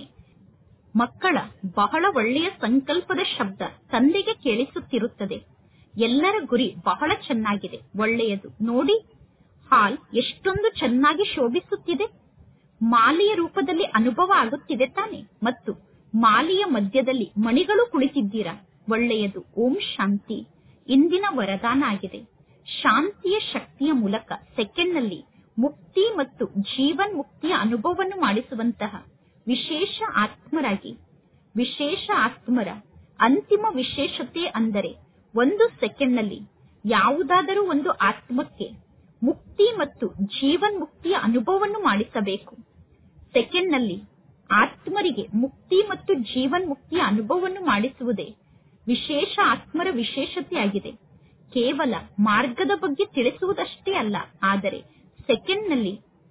ಮಕ್ಕಳ ಬಹಳ ಒಳ್ಳೆಯ ಸಂಕಲ್ಪದ ಶಬ್ದ ತಂದೆಗೆ ಕೇಳಿಸುತ್ತಿರುತ್ತದೆ ಎಲ್ಲರ ಗುರಿ ಬಹಳ ಚೆನ್ನಾಗಿದೆ ಒಳ್ಳೆಯದು ನೋಡಿ ಹಾಲ್ ಎಷ್ಟೊಂದು ಚೆನ್ನಾಗಿ ಶೋಭಿಸುತ್ತಿದೆ ಮಾಲೆಯ ರೂಪದಲ್ಲಿ ಅನುಭವ ಆಗುತ್ತಿದೆ ತಾನೆ ಮತ್ತು ಮಾಲೆಯ ಮಧ್ಯದಲ್ಲಿ ಮಣಿಗಳು ಕುಳಿತಿದ್ದೀರಾ ಒಳ್ಳೆಯದು ಓಂ ಶಾಂತಿ ಇಂದಿನ ವರದಾನ ಆಗಿದೆ ಶಾಂತಿಯ ಶಕ್ತಿಯ ಮೂಲಕ ಸೆಕೆಂಡ್ನಲ್ಲಿ ಮುಕ್ತಿ ಮತ್ತು ಜೀವನ್ ಮುಕ್ತಿಯ ಅನುಭವವನ್ನು ಮಾಡಿಸುವಂತಹ ವಿಶೇಷ ಆತ್ಮರಾಗಿ ವಿಶೇಷ ಆತ್ಮರ ಅಂತಿಮ ವಿಶೇಷತೆ ಅಂದರೆ ಒಂದು ಸೆಕೆಂಡ್ನಲ್ಲಿ ಯಾವುದಾದರೂ ಒಂದು ಆತ್ಮಕ್ಕೆ ಮುಕ್ತಿ ಮತ್ತು ಜೀವನ್ ಮುಕ್ತಿಯ ಅನುಭವವನ್ನು ಮಾಡಿಸಬೇಕು ಸೆಕೆಂಡ್ನಲ್ಲಿ ಆತ್ಮರಿಗೆ ಮುಕ್ತಿ ಮತ್ತು ಜೀವನ್ ಮುಕ್ತಿಯ ಅನುಭವವನ್ನು ಮಾಡಿಸುವುದೇ ವಿಶೇಷ ಆತ್ಮರ ವಿಶೇಷತೆಯಾಗಿದೆ ಕೇವಲ ಮಾರ್ಗದ ಬಗ್ಗೆ ತಿಳಿಸುವುದಷ್ಟೇ ಅಲ್ಲ ಆದರೆ ಸೆಕೆಂಡ್ನಲ್ಲಿ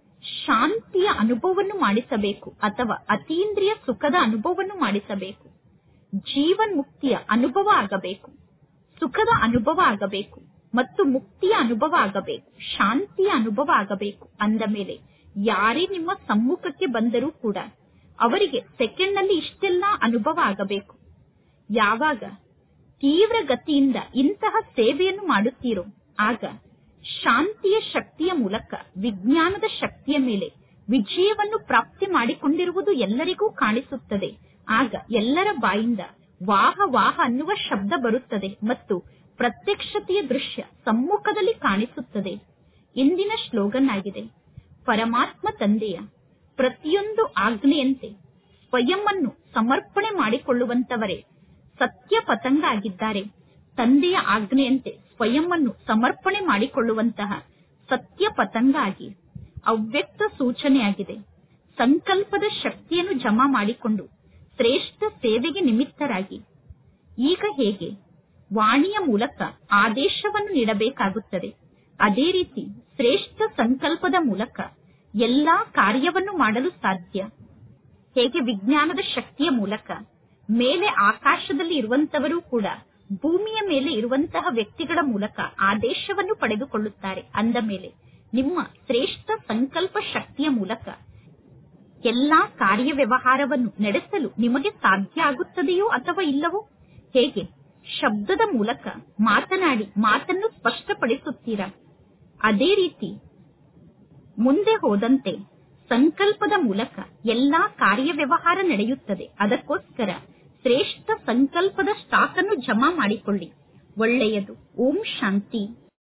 ಶಾಂತಿಯ ಅನುಭವವನ್ನು ಮಾಡಿಸಬೇಕು ಅಥವಾ ಅತೀಂದ್ರಿಯ ಸುಖದ ಅನುಭವವನ್ನು ಮಾಡಿಸಬೇಕು ಜೀವನ್ ಮುಕ್ತಿಯ ಅನುಭವ ಆಗಬೇಕು ಸುಖದ ಅನುಭವ ಆಗಬೇಕು ಮತ್ತು ಮುಕ್ತಿಯ ಅನುಭವ ಆಗಬೇಕು ಶಾಂತಿಯ ಅನುಭವ ಆಗಬೇಕು ಅಂದ ಮೇಲೆ ಯಾರೇ ನಿಮ್ಮ ಸಮ್ಮುಖಕ್ಕೆ ಬಂದರೂ ಕೂಡ ಅವರಿಗೆ ಸೆಕೆಂಡ್ನಲ್ಲಿ ಇಷ್ಟೆಲ್ಲ ಅನುಭವ ಆಗಬೇಕು ಯಾವಾಗ ತೀವ್ರ ಗತಿಯಿಂದ ಇಂತಹ ಸೇವೆಯನ್ನು ಮಾಡುತ್ತೀರೋ ಆಗ ಶಾಂತಿಯ ಶಕ್ತಿಯ ಮೂಲಕ ವಿಜ್ಞಾನದ ಶಕ್ತಿಯ ಮೇಲೆ ವಿಜಯವನ್ನು ಪ್ರಾಪ್ತಿ ಮಾಡಿಕೊಂಡಿರುವುದು ಎಲ್ಲರಿಗೂ ಕಾಣಿಸುತ್ತದೆ ಆಗ ಎಲ್ಲರ ಬಾಯಿಂದ ವಾಹ ವಾಹ ಅನ್ನುವ ಶಬ್ದ ಬರುತ್ತದೆ ಮತ್ತು ಪ್ರತ್ಯಕ್ಷತೆಯ ದೃಶ್ಯ ಸಮ್ಮುಖದಲ್ಲಿ ಕಾಣಿಸುತ್ತದೆ ಇಂದಿನ ಶ್ಲೋಗನ್ ಆಗಿದೆ ಪರಮಾತ್ಮ ತಂದೆಯ ಪ್ರತಿಯೊಂದು ಆಜ್ಞೆಯಂತೆ ಸ್ವಯಂ ಅನ್ನು ಸಮರ್ಪಣೆ ಮಾಡಿಕೊಳ್ಳುವಂತವರೇ ಸತ್ಯ ಪತಂಗ ಆಗಿದ್ದಾರೆ ತಂದೆಯ ಆಜ್ಞೆಯಂತೆ ಸ್ವಯಂ ಅನ್ನು ಸಮರ್ಪಣೆ ಮಾಡಿಕೊಳ್ಳುವಂತಹ ಸತ್ಯ ಪತಂಗ ಆಗಿ ಅವ್ಯಕ್ತ ಸೂಚನೆಯಾಗಿದೆ ಸಂಕಲ್ಪದ ಶಕ್ತಿಯನ್ನು ಜಮಾ ಮಾಡಿಕೊಂಡು ಶ್ರೇಷ್ಠ ಸೇವೆಗೆ ನಿಮಿತ್ತರಾಗಿ ಈಗ ಹೇಗೆ ವಾಣಿಯ ಮೂಲಕ ಆದೇಶವನ್ನು ನೀಡಬೇಕಾಗುತ್ತದೆ ಅದೇ ರೀತಿ ಶ್ರೇಷ್ಠ ಸಂಕಲ್ಪದ ಮೂಲಕ ಎಲ್ಲಾ ಕಾರ್ಯವನ್ನು ಮಾಡಲು ಸಾಧ್ಯ ಹೇಗೆ ವಿಜ್ಞಾನದ ಶಕ್ತಿಯ ಮೂಲಕ ಮೇಲೆ ಆಕಾಶದಲ್ಲಿ ಇರುವಂತವರು ಕೂಡ ಭೂಮಿಯ ಮೇಲೆ ಇರುವಂತಹ ವ್ಯಕ್ತಿಗಳ ಮೂಲಕ ಆದೇಶವನ್ನು ಪಡೆದುಕೊಳ್ಳುತ್ತಾರೆ ಅಂದ ಮೇಲೆ ನಿಮ್ಮ ಶ್ರೇಷ್ಠ ಸಂಕಲ್ಪ ಶಕ್ತಿಯ ಮೂಲಕ ಎಲ್ಲಾ ಕಾರ್ಯ ವ್ಯವಹಾರವನ್ನು ನಡೆಸಲು ನಿಮಗೆ ಸಾಧ್ಯ ಆಗುತ್ತದೆಯೋ ಅಥವಾ ಇಲ್ಲವೋ ಹೇಗೆ ಶಬ್ದದ ಮೂಲಕ ಮಾತನಾಡಿ ಮಾತನ್ನು ಸ್ಪಷ್ಟಪಡಿಸುತ್ತೀರಾ ಅದೇ ರೀತಿ ಮುಂದೆ ಹೋದಂತೆ ಸಂಕಲ್ಪದ ಮೂಲಕ ಎಲ್ಲಾ ಕಾರ್ಯ ವ್ಯವಹಾರ ನಡೆಯುತ್ತದೆ ಅದಕ್ಕೋಸ್ಕರ ಶ್ರೇಷ್ಠ ಸಂಕಲ್ಪದ ಸ್ಟಾಕ್ ಅನ್ನು ಜಮಾ ಮಾಡಿಕೊಳ್ಳಿ ಒಳ್ಳೆಯದು ಓಂ ಶಾಂತಿ